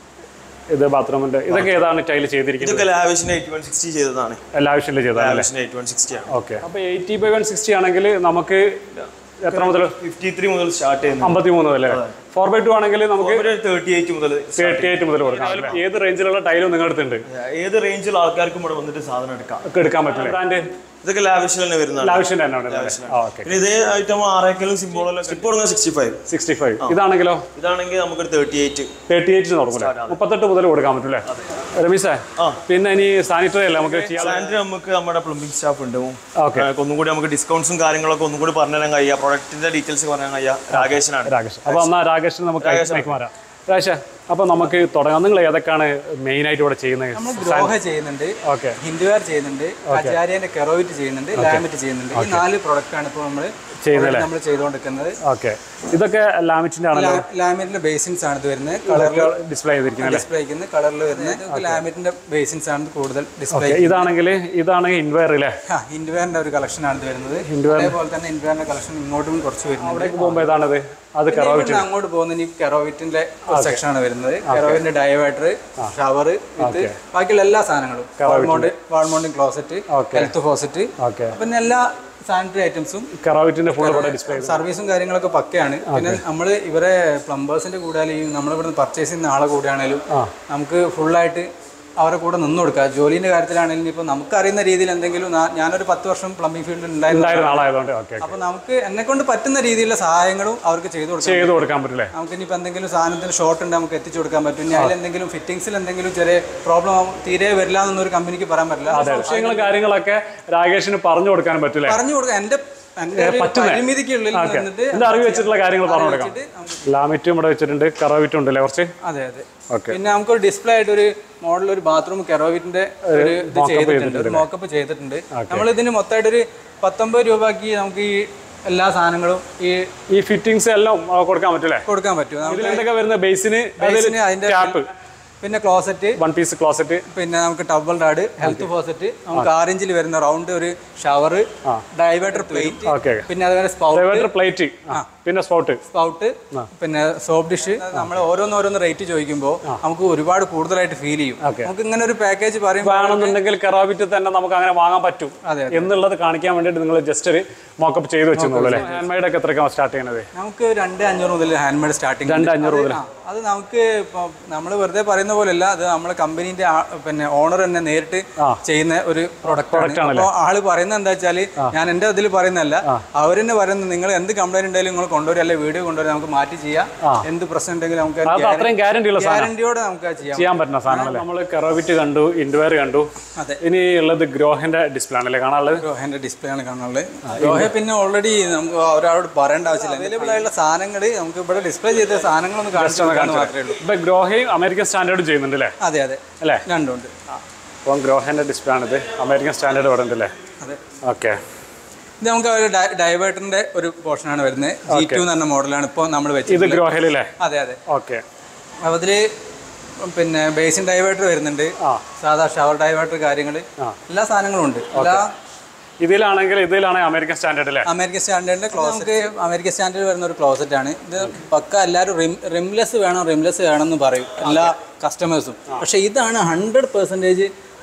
S2: ഇത് ബാത്റൂമിന്റെ ഇതൊക്കെ ഏതാണ് ടൈൽ ചെയ്തിരിക്കുന്നത്
S1: ഇതൊക്കെ ലാവിഷിന് എയ്റ്റ് വൺ സിക്സ്റ്റി ചെയ്തതാണ്
S2: എല്ലാ ആവശ്യമില്ല ചെയ്തതാണ് അല്ലേ
S1: ലാവിഷിന് എയ്റ്റ് വൺ സിക്സ്റ്റി ആണ്
S2: ഓക്കെ അപ്പൊ എയ്റ്റി ബൈ വൺ സിക്സ്റ്റി ആണെങ്കിൽ നമുക്ക് എത്ര മുതൽ
S1: ഫിഫ്റ്റി ത്രീ മുതൽ സ്റ്റാർട്ട് ചെയ്യുന്നത്
S2: അമ്പത്തി മൂന്ന് മുതൽ അല്ലേ ഫോർ ബൈ ടു ആണെങ്കിൽ നമുക്ക്
S1: തേർട്ടി എയ്റ്റ് മുതൽ
S2: തേർട്ടി എയ്റ്റ് മുതൽ കൊടുക്കാം അല്ലേ? ഏത് റേഞ്ചിലുള്ള ടൈലും നിങ്ങളുടെ അടുത്തുണ്ട്
S1: ഏത് റേഞ്ചിൽ ആൾക്കാർക്കും ഇവിടെ വന്നിട്ട് സാധനം എടുക്കാം
S2: ഒക്കെ എടുക്കാൻ പറ്റില്ല ബ്രാൻഡ്
S1: ഇതൊക്കെ ലാവിഷിൽ തന്നെ വരുന്നതാണ്
S2: ആവശ്യം തന്നെ ഉണ്ട് ഓക്കെ
S1: പിന്നെ ഇതേ ഐറ്റം ആറേക്കലും സിംബോളെല്ലാം ഇപ്പോൾ തുടങ്ങുക സിക്സ്റ്റി ഫൈവ്
S2: സിക്സ്റ്റി ഫൈവ് ഇതാണെങ്കിലോ
S1: ഇതാണെങ്കിൽ നമുക്കൊരു തേർട്ടി എയ്റ്റ്
S2: തേർട്ടി എയ്റ്റ് തുടങ്ങൂല മുപ്പത്തെട്ട് മുതൽ കൊടുക്കാൻ പറ്റൂലേ രമീസേ
S1: ആ.
S2: പിന്നെ ഇനി സാനിറ്ററി അല്ലേ നമുക്ക് ചെയ്യാൻ
S1: പ്ലാന്റിൽ നമുക്ക് നമ്മുടെ പ്ലംബിംഗ് സ്റ്റാഫ് ഉണ്ടാവും
S2: Okay.
S1: ഏഹ് ഒന്നും കൂടി നമുക്ക് ഡിസ്കൗണ്ട്സും കാര്യങ്ങളൊക്കെ ഒന്നും കൂടി പറഞ്ഞു തരാൻ കഴിയുക പ്രൊഡക്റ്റിന്റെ ഡീറ്റെയിൽസ് പറയാൻ കഴിയുക രാകേഷനാണ്
S2: രാകേഷ് അപ്പൊ എന്നാ രാകേഷിന് നമുക്ക് മൈക്ക് മാറാം രാകേഷ് അപ്പൊ നമുക്ക് തുടങ്ങാം നിങ്ങൾ ഏതൊക്കെയാണ് മെയിൻ ആയിട്ട് ഇവിടെ ചെയ്യുന്നത്
S3: നമ്മൾ ദ്രോഹ ചെയ്യുന്നുണ്ട്
S2: ഓക്കെ
S3: ഹിന്ദുവാർ ചെയ്യുന്നുണ്ട് ആചാര്യന്റെ കെറോയിറ്റ് ചെയ്യുന്നുണ്ട് ലാമിറ്റ് ചെയ്യുന്നുണ്ട് ഈ നാല് പ്രൊഡക്റ്റ് ആണ് ഇപ്പോൾ നമ്മൾ
S2: ചെയ്യുന്നല്ലേ?
S3: നമ്മൾ ചെയ്തുകൊണ്ടിരിക്കുന്നത്
S2: ഓക്കെ ഇതൊക്കെ ലാമിറ്റിന്റെ ആണല്ലോ
S3: ലാമിറ്റിന്റെ ബേസിൻസ് ആണ് ഇത് വരുന്നത് കളറിൽ
S2: ഡിസ്പ്ലേ ചെയ്തിരിക്കുന്നത്
S3: ഡിസ്പ്ലേ ചെയ്യുന്ന കളറിൽ വരുന്നത് ലാമിറ്റിന്റെ ബേസിൻസ് ആണ് കൂടുതൽ ഡിസ്പ്ലേ
S2: ഓക്കെ ഇതാണെങ്കിൽ ഇതാണ് ഇൻവയർ അല്ലേ
S3: ഹിൻഡുവാറിന്റെ ഒരു കളക്ഷൻ ആണ് ഇത് വരുന്നത് അതേപോലെ തന്നെ ഹിൻഡുവാറിന്റെ കളക്ഷൻ ഇങ്ങോട്ടും കുറച്ച് വരുന്നുണ്ട്
S2: അവിടേക്ക് പോകുമ്പോൾ ഏതാണത് അത്
S3: പിന്നെ ഇവിടുന്ന് അങ്ങോട്ട് പോകുന്ന ഈ കെറോവിറ്റിന്റെ സെക്ഷൻ ആണ് വരുന്നത് കെറോവിറ്റിന്റെ ഡയവേറ്റർ ഷവർ ഇത് ബാക്കിയുള്ള എല്ലാ സാധനങ്ങളും wall mount wall mounting closet health faucet
S2: okay
S3: പിന്നെ എല്ലാ സാനിറ്ററി ഐറ്റംസും
S2: കറാവിറ്റിന്റെ ഫുൾ ഇവിടെ ഡിസ്പ്ലേ
S3: സർവീസും കാര്യങ്ങളൊക്കെ പക്കയാണ് പിന്നെ നമ്മൾ ഇവരെ പ്ലംബേഴ്സിന്റെ കൂടെ അല്ലെങ്കിൽ നമ്മളിവിടുന്ന് പർച്ചേസ് ചെയ്യുന്ന ആളെ കൂടെയാണെങ്കിലും നമുക്ക് ഫുള്ളായിട്ട് അവരെ കൂടെ നിന്ന് കൊടുക്കുക ജോലിന്റെ കാര്യത്തിലാണെങ്കിലും ഇപ്പോൾ നമുക്ക് അറിയുന്ന രീതിയിൽ എന്തെങ്കിലും നാ- ഞാനൊരു പത്ത് വർഷം പ്ലംബിംഗ് ഫീൽഡിൽ ഉണ്ടായിരുന്നു
S2: ഉണ്ടായിരുന്ന ആളായതുകൊണ്ട് ഓക്കെ
S3: അപ്പോൾ നമുക്ക് എന്നെ കൊണ്ട് പറ്റുന്ന രീതിയിലുള്ള സഹായങ്ങളും അവർക്ക് ചെയ്തു കൊടുക്കാം
S2: ചെയ്ത് കൊടുക്കാൻ പറ്റില്ലേ
S3: നമുക്ക് ഇനിയിപ്പോൾ എന്തെങ്കിലും സാധനത്തിന് ഷോർട്ട് ഉണ്ട് നമുക്ക് എത്തിച്ചു കൊടുക്കാൻ പറ്റും ഇനി അതിൽ എന്തെങ്കിലും ഫിറ്റിംഗ്സിൽ എന്തെങ്കിലും ചെറിയ പ്രോബ്ലം തീരെ വരില്ല എന്നൊരു കമ്പനിക്ക് പറയാൻ പറ്റില്ല
S2: സംശയങ്ങളും കാര്യങ്ങളൊക്കെ രാകേഷിന് പറഞ്ഞു കൊടുക്കാൻ പറ്റില്ലേ
S3: പറഞ്ഞു കൊടുക്കാം എൻ്റെ എൻ്റെ ഒരു പരിമിതിക്കുള്ളിൽ നിന്നിട്ട്
S2: എന്റെ അറിവ് വെച്ചിട്ടുള്ള കാര്യങ്ങൾ പറഞ്ഞു കൊടുക്കാം ലാമിറ്റും ഇവിടെ വെച്ചിട്ടുണ്ട് കറാവിറ്റും ഉണ്ടല്ലേ കുറച്ച്
S3: അതെ അതെ പിന്നെ നമുക്കൊരു ഡിസ്പ്ലേ ആയിട്ട് ഒരു മോഡൽ ഒരു ബാത്റൂം കെറോവിറ്റിന്റെ ഒരു ഇത് ചെയ്തിട്ടുണ്ട് ഒരു മോക്കപ്പ് ചെയ്തിട്ടുണ്ട് നമ്മൾ ഇതിന് മൊത്തമായിട്ട് ഒരു പത്തൊമ്പത് രൂപക്ക് നമുക്ക് ഈ എല്ലാ സാധനങ്ങളും ഈ
S2: ഈ ഫിറ്റിംഗ്സ് എല്ലാം ആ, കൊടുക്കാൻ പറ്റില്ലേ
S3: കൊടുക്കാൻ പറ്റും നമുക്ക്
S2: ഇതിൽ എന്തൊക്കെ വരുന്ന ബേസിന്
S3: ബേസിന് അതിന്റെ
S2: ക്യാപ്പ്
S3: പിന്നെ ക്ലോസറ്റ്
S2: വൺ പീസ് ക്ലോസറ്റ്
S3: പിന്നെ നമുക്ക് ടബിൾ റാഡ് ഹെൽത്ത് ഫോസറ്റ് നമുക്ക് ആറ് ഇഞ്ചിൽ വരുന്ന റൗണ്ട് ഒരു ഷവർ ഡൈവേറ്റർ പ്ലേറ്റ്
S2: ഓക്കെ
S3: പിന്നെ അതുപോലെ സ്പൗട്ട്
S2: പ്ലേറ്റ് പിന്നെ സ്പോട്ട്
S3: സ്പൗട്ട് പിന്നെ സോപ്പ് ഡിഷ് നമ്മൾ ഓരോന്ന് ഓരോന്ന് റേറ്റ് ചോദിക്കുമ്പോൾ നമുക്ക് ഒരുപാട് കൂടുതലായിട്ട് ഫീൽ ചെയ്യും നമുക്ക് ഇങ്ങനെ ഒരു പാക്കേജ് പറയുമ്പോൾ
S2: വേണമെന്നുണ്ടെങ്കിൽ കറാവിറ്റ് തന്നെ നമുക്ക് അങ്ങനെ വാങ്ങാൻ പറ്റും
S3: അതെ,
S2: എന്നുള്ളത് കാണിക്കാൻ വേണ്ടിയിട്ട് നിങ്ങൾ ജസ്റ്റ് ഒരു മോക്കപ്പ് ചെയ്ത് വെച്ചെന്നുള്ളൂ അല്ലേ ഹാൻഡ് മെയ്ഡ് ഒക്കെ എത്രയ്ക്കാണ് സ്റ്റാർട്ട് ചെയ്യുന്നത്
S3: നമുക്ക് രണ്ട് അഞ്ഞൂറ് മുതൽ ഹാൻഡ് മെയ്ഡ് സ്റ്റാർട്ടിങ്
S2: രണ്ട് അഞ്ഞൂറ് മുതൽ
S3: അത് നമുക്ക് ഇപ്പോൾ നമ്മൾ വെറുതെ പറയുന്ന പോലെയല്ല അത് നമ്മളെ കമ്പനീന്റെ പിന്നെ ഓണർ തന്നെ നേരിട്ട് ചെയ്യുന്ന ഒരു പ്രൊഡക്റ്റ് ആണ് അപ്പോൾ ആള് പറയുന്നത് എന്താ വെച്ചാൽ ഞാൻ എന്റെ ഇതിൽ പറയുന്നതല്ല അവർ തന്നെ പറയുന്നത് നിങ്ങൾ എന്ത് കംപ്ലൈന്റ് ഉണ്ടെങ്കിലും നിങ്ങൾ കൊണ്ടുവരും അല്ലെ വീഡിയോ കൊണ്ടുവരും നമുക്ക് മാറ്റി ചെയ്യാം എന്ത് പ്രശ്നം ഉണ്ടെങ്കിലും നമുക്ക്
S2: അത് അത്രയും ഗ്യാരണ്ടി ഉള്ള സാധനം
S3: ഗ്യാരണ്ടിയോടെ നമുക്ക് അത് ചെയ്യാം
S2: ചെയ്യാൻ പറ്റുന്ന സാധനമല്ലേ നമ്മൾ കെറോവിറ്റ് കണ്ടു ഇൻഡ്വയർ കണ്ടു
S3: അതെ.
S2: ഇനി ഉള്ളത് ഗ്രോഹിന്റെ ഡിസ്പ്ലേ ആണല്ലേ കാണാനുള്ളത്
S3: രോഹന്റെ ഡിസ്പ്ലേ ആണ് കാണാനുള്ളത് രോഹ പിന്നെ ഓൾറെഡി നമുക്ക് ഒരാളോട് പറയേണ്ട ആവശ്യമില്ല അവൈലബിൾ ആയിട്ടുള്ള സാധനങ്ങൾ നമുക്ക് ഇവിടെ ഡിസ്പ്ലേ ചെയ്ത സാധനങ്ങളൊന്ന് കാണിച്ചു കൊടുക്കാന്ന് മാത്രമേ ഉള്ളൂ
S2: ഇപ്പൊ ഗ്രോഹയും അമേരിക്കൻ സ്റ്റാൻഡേർഡും ചെയ്യുന്നുണ്ട് അല്ലേ
S3: അതെ അതെ
S2: അല്ലേ
S3: രണ്ടുണ്ട്
S2: അപ്പം ഗ്രോഹന്റെ ഡിസ്പ്ലേ ആണിത് അമേരിക്കൻ സ്റ്റാൻഡേർഡ് ഇവിടെ ഉണ്ടല്ലേ
S3: അതെ
S2: ഓക്കെ
S3: ഇത് നമുക്ക് ഒരു ഡൈവേർട്ടറിന്റെ ഒരു പോർഷനാണ് വരുന്നത് ജി ടു എന്ന് പറഞ്ഞ മോഡലാണ് ഇപ്പോൾ നമ്മൾ വെച്ചത്
S2: ഇത് ഗ്രോഹയിലല്ലേ
S3: അതെ അതെ
S2: ഓക്കെ
S3: അപ്പോൾ അതില് പിന്നെ ബേസിൻ ഡൈവേർട്ടർ വരുന്നുണ്ട്
S2: ആ.
S3: സാധാ ഷവർ ഡൈവേർട്ടർ കാര്യങ്ങൾ എല്ലാ സാധനങ്ങളും ഉണ്ട് എല്ലാ
S2: ഇതിലാണെങ്കിൽ ഇതിലാണെങ്കിൽ അമേരിക്കൻ സ്റ്റാൻഡേർഡ് അല്ലേ
S3: അമേരിക്കൻ സ്റ്റാൻഡേർഡിന്റെ ക്ലോസറ്റ് നമുക്ക് അമേരിക്കൻ സ്റ്റാൻഡേർഡ് വരുന്ന ഒരു ക്ലോസറ്റ് ആണ് ഇത് പക്ക എല്ലാവരും റിം റിംലെസ് വേണം റിംലെസ് വേണം എന്ന് പറയും എല്ലാ കസ്റ്റമേഴ്സും പക്ഷെ ഇതാണ് ഹൺഡ്രഡ് പെർസെൻറ്റേജ്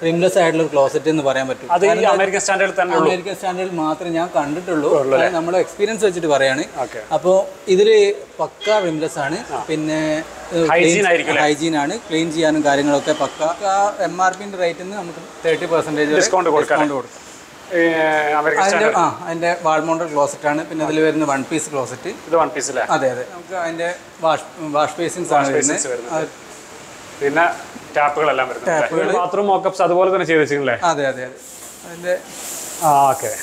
S3: റിംലെസ് ആയിട്ടുള്ള ഒരു ക്ലോസറ്റ് എന്ന് പറയാൻ പറ്റും
S2: അത് ഈ അമേരിക്കൻ സ്റ്റാൻഡേർഡിൽ തന്നെ ഉള്ളൂ
S3: അമേരിക്കൻ സ്റ്റാൻഡേർഡിൽ മാത്രമേ ഞാൻ കണ്ടിട്ടുള്ളൂ അത് നമ്മുടെ എക്സ്പീരിയൻസ് വെച്ചിട്ട് പറയാണ്
S2: Okay.
S3: അപ്പോൾ ഇതില് പക്ക റിംലെസ് ആണ് പിന്നെ
S2: Hygiene ആയിരിക്കും
S3: ഹൈജീൻ ആണ് ക്ലീൻ ചെയ്യാനും കാര്യങ്ങളൊക്കെ പക്ക എം ആർ പിന്റെ റേറ്റിൽ നമുക്ക് തേർട്ടി പെർസെന്റേജ്
S2: Discount കൊടുക്കാം.
S3: ഡിസ്കൗണ്ട് കൊടുക്കും
S2: ഈ അമേരിക്കൻ
S3: അതിന്റെ
S2: സ്റ്റാൻഡേർഡ്
S3: ആ അതിന്റെ വാൾമോണ്ടർ ക്ലോസറ്റ് ആണ് പിന്നെ അതിൽ വരുന്ന വൺ പീസ് ക്ലോസറ്റ്
S2: ഇത് വൺ പീസ് അല്ലേ
S3: അതെ അതെ നമുക്ക് അതിന്റെ വാഷ് വാഷ് ബേസിൻസ് ആണ്
S2: basins
S3: വരുന്നത് അത്
S2: പിന്നെ ടാപ്പുകളെല്ലാം വരുന്നത് ബാത്റൂം മോക്കപ്സ് അതുപോലെ തന്നെ ചെയ്ത് വെച്ചില്ലേ
S3: അതെ അതെ അതെ അതിന്റെ
S2: ആ ഓക്കെ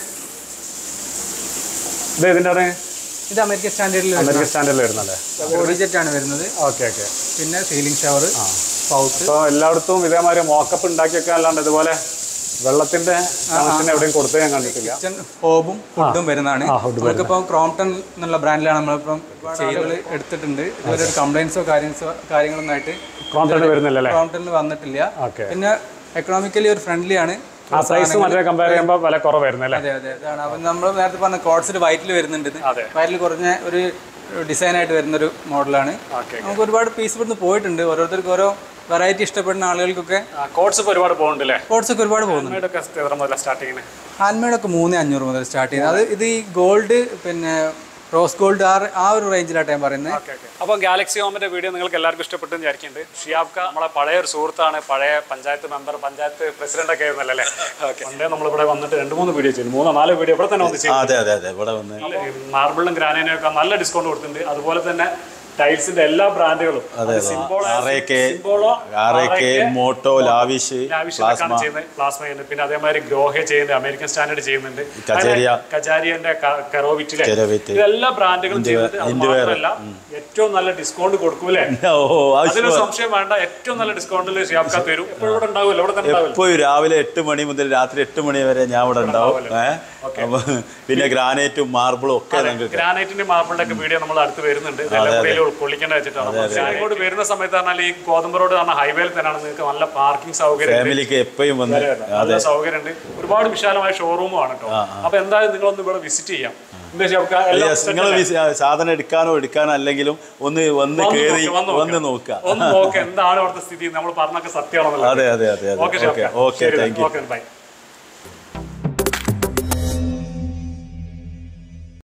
S2: ഇത് ഇതിൻ്റെ ആണ്
S3: ഇത് അമേരിക്കൻ സ്റ്റാൻഡേർഡിൽ
S2: അമേരിക്കൻ സ്റ്റാൻഡേർഡിൽ വരുന്നല്ലേ
S3: ബോഡി ജെറ്റ് ആണ് വരുന്നത്
S2: ഓക്കെ ഓക്കെ
S3: പിന്നെ സീലിംഗ് ഷവർ പൗച്ച്
S2: അപ്പോൾ എല്ലായിടത്തും ഇതേമാതിരി മോക്കപ്പ് ഉണ്ടാക്കി വെക്കാൻ അല്ലാണ്ട് ഇതുപോലെ വെള്ളത്തിന്റെ കണക്ഷൻ എവിടെയും കൊടുത്തേ ഞാൻ കണ്ടിട്ടില്ല
S3: കിച്ചൺ ഹോബും ഫുഡും വരുന്നതാണ് നമുക്കിപ്പോൾ ക്രോംപ്ടൺ എന്നുള്ള ബ്രാൻഡിലാണ് നമ്മളിപ്പം ചെയ്തത് എടുത്തിട്ടുണ്ട് ഇതുവരെ ഒരു കംപ്ലൈൻസോ കാര്യങ്ങളോ കാര്യങ്ങളൊന്നും ആയിട്ട്
S2: കോൺട്രാക്ട് വരുന്നില്ല അല്ലേ
S3: ക്രോംപ്ടണിൽ വന്നിട്ടില്ല
S2: ഓക്കെ
S3: പിന്നെ എക്കണോമിക്കലി ഒരു ഫ്രണ്ട്ലി ആണ്
S2: ആ പ്രൈസ് മറ്റേ കമ്പയർ ചെയ്യുമ്പോൾ വില കുറവായിരുന്നു അല്ലേ
S3: അതെ അതെ അതാണ് അപ്പം നമ്മൾ നേരത്തെ പറഞ്ഞ കോഡ്സിൽ വൈറ്റിൽ വരുന്നുണ്ട് ഇത്
S2: അതെ.
S3: വൈറ്റിൽ കുറഞ്ഞ ഒരു ഡിസൈൻ ആയിട്ട് വരുന്നൊരു മോഡലാണ്
S2: ഓക്കെ
S3: നമുക്ക് ഒരുപാട് പീസ് ഇവിടുന്ന് പോയിട്ടുണ്ട് ഓരോരുത്തർക്ക് ഓരോ വെറൈറ്റി ഇഷ്ടപ്പെടുന്ന ആളുകൾക്കൊക്കെ
S2: കോഡ്സ് ഇപ്പോൾ ഒരുപാട് പോകുന്നുണ്ട് അല്ലേ
S3: കോഡ്സ് ഒക്കെ ഒരുപാട് പോകുന്നുണ്ട്
S2: ഒക്കെ എത്ര മുതലാണ് സ്റ്റാർട്ടിങ്ങിന്
S3: ഹാൻഡ്മെയ്ഡൊക്കെ മൂന്ന് അഞ്ഞൂറ് മുതൽ സ്റ്റാർട്ട് ചെയ്യുന്നത് അത് ഇത് ഈ ഗോൾഡ് പിന്നെ റോസ് ഗോൾഡ് ആ ആ ഒരു റേഞ്ചിലായിട്ട് ഞാൻ പറയുന്നത്
S2: ഓക്കെ ഓക്കെ അപ്പോൾ ഗാലക്സി ഹോമിന്റെ വീഡിയോ നിങ്ങൾക്ക് എല്ലാവർക്കും ഇഷ്ടപ്പെട്ടെന്ന് വിചാരിക്കുന്നുണ്ട് ഷിയാബ്ക നമ്മളെ പഴയ ഒരു സുഹൃത്താണ് പഴയ പഞ്ചായത്ത് മെമ്പർ പഞ്ചായത്ത് പ്രസിഡന്റ് ഒക്കെ ആയിരുന്നല്ലേ അല്ലേ ഓക്കെ പണ്ടേ നമ്മളിവിടെ വന്നിട്ട് രണ്ട് മൂന്ന് വീഡിയോ ചെയ്തു മൂന്നോ നാലോ വീഡിയോ ഇവിടെ തന്നെ വന്ന് ചെയ്തു
S4: അതെ അതെ അതെ ഇവിടെ വന്ന്
S2: മാർബിളും ഗ്രാനൈനും ഒക്കെ നല്ല ഡിസ്കൗണ്ട് കൊടുത്തിട്ടുണ്ട് അതുപോലെ തന്നെ ടൈൽസിന്റെ എല്ലാ ബ്രാൻഡുകളും
S4: ആറേക്കെ ആറേക്കെ മോട്ടോ ലാവിഷ്
S2: ലാവിഷൊക്കെയാണ് ചെയ്യുന്നത് പ്ലാസ്മ ചെയ്യുന്നത് പിന്നെ അതേമാതിരി ഗ്രോഹെ ചെയ്യുന്നത് അമേരിക്കൻ സ്റ്റാൻഡേർഡ് ചെയ്യുന്നുണ്ട്
S4: കജേരിയ.
S2: കജാരിയന്റെ കെറോവിറ്റിലെ
S4: കെറോവിറ്റ്.
S2: ഇതെല്ലാ ബ്രാൻഡുകളും ചെയ്യുന്നുണ്ട് അത് മാത്രമല്ല ഏറ്റവും നല്ല ഡിസ്കൗണ്ട് കൊടുക്കൂലേ
S4: ഓ ആവശ്യം
S2: അതിന് സംശയം വേണ്ട ഏറ്റവും നല്ല ഡിസ്കൗണ്ടിൽ ഷിയാബ്ക തരും എപ്പോഴും ഇവിടെ ഉണ്ടാവില്ല ഇവിടെ തന്നെ ഉണ്ടാവില്ല
S4: എപ്പോഴും രാവിലെ എട്ട് മണി മുതൽ രാത്രി എട്ട് മണി വരെ ഞാൻ ഇവിടെ ഉണ്ടാവും ഏഹ് അപ്പൊ പിന്നെ ഗ്രാനൈറ്റും മാർബിളും ഒക്കെ ഞങ്ങൾക്ക്
S2: ഗ്രാനൈറ്റിന്റെ മാർബിളിന്റെ ഒക്കെ വീഡിയോ നമ്മൾ അടുത്ത് വരുന്നുണ്ട് ഇതെല്ലാം കൂടി ഉൾക്കൊള്ളിക്കേണ്ട വെച്ചിട്ടാണ് ഞാൻ ഇങ്ങോട്ട് വരുന്ന സമയത്ത് പറഞ്ഞാൽ ഈ ഗോതമ്പ് റോഡ് പറഞ്ഞ ഹൈവേയിൽ തന്നെയാണ് നിങ്ങൾക്ക് നല്ല പാർക്കിംഗ് സൗകര്യം ഉണ്ട്.
S4: ഫാമിലിക്ക് എപ്പോഴും വന്ന്
S2: നല്ല സൗകര്യമുണ്ട് ഒരുപാട് വിശാലമായ ഷോറൂമും ആണ് കേട്ടോ അപ്പൊ എന്തായാലും നിങ്ങളൊന്ന് ഇവിടെ വിസിറ്റ് ചെയ്യാം എന്താ വെച്ചാൽ നമുക്ക് എല്ലാം set
S4: നിങ്ങൾ സാധനം എടുക്കാനോ എടുക്കാനോ അല്ലെങ്കിലും ഒന്ന് വന്ന്
S2: വന്ന്
S4: കേറി
S2: നോക്ക്, വന്ന്
S4: വന്ന്
S2: നോക്ക്.
S4: നോക്കുക
S2: ഒന്ന് നോക്ക് എന്താണ് അവിടുത്തെ സ്ഥിതി നമ്മൾ പറഞ്ഞൊക്കെ സത്യമാണെന്നുള്ളത്
S4: അതെ അതെ അതെ അതെ
S2: okay
S4: okay okay thank you
S2: okay by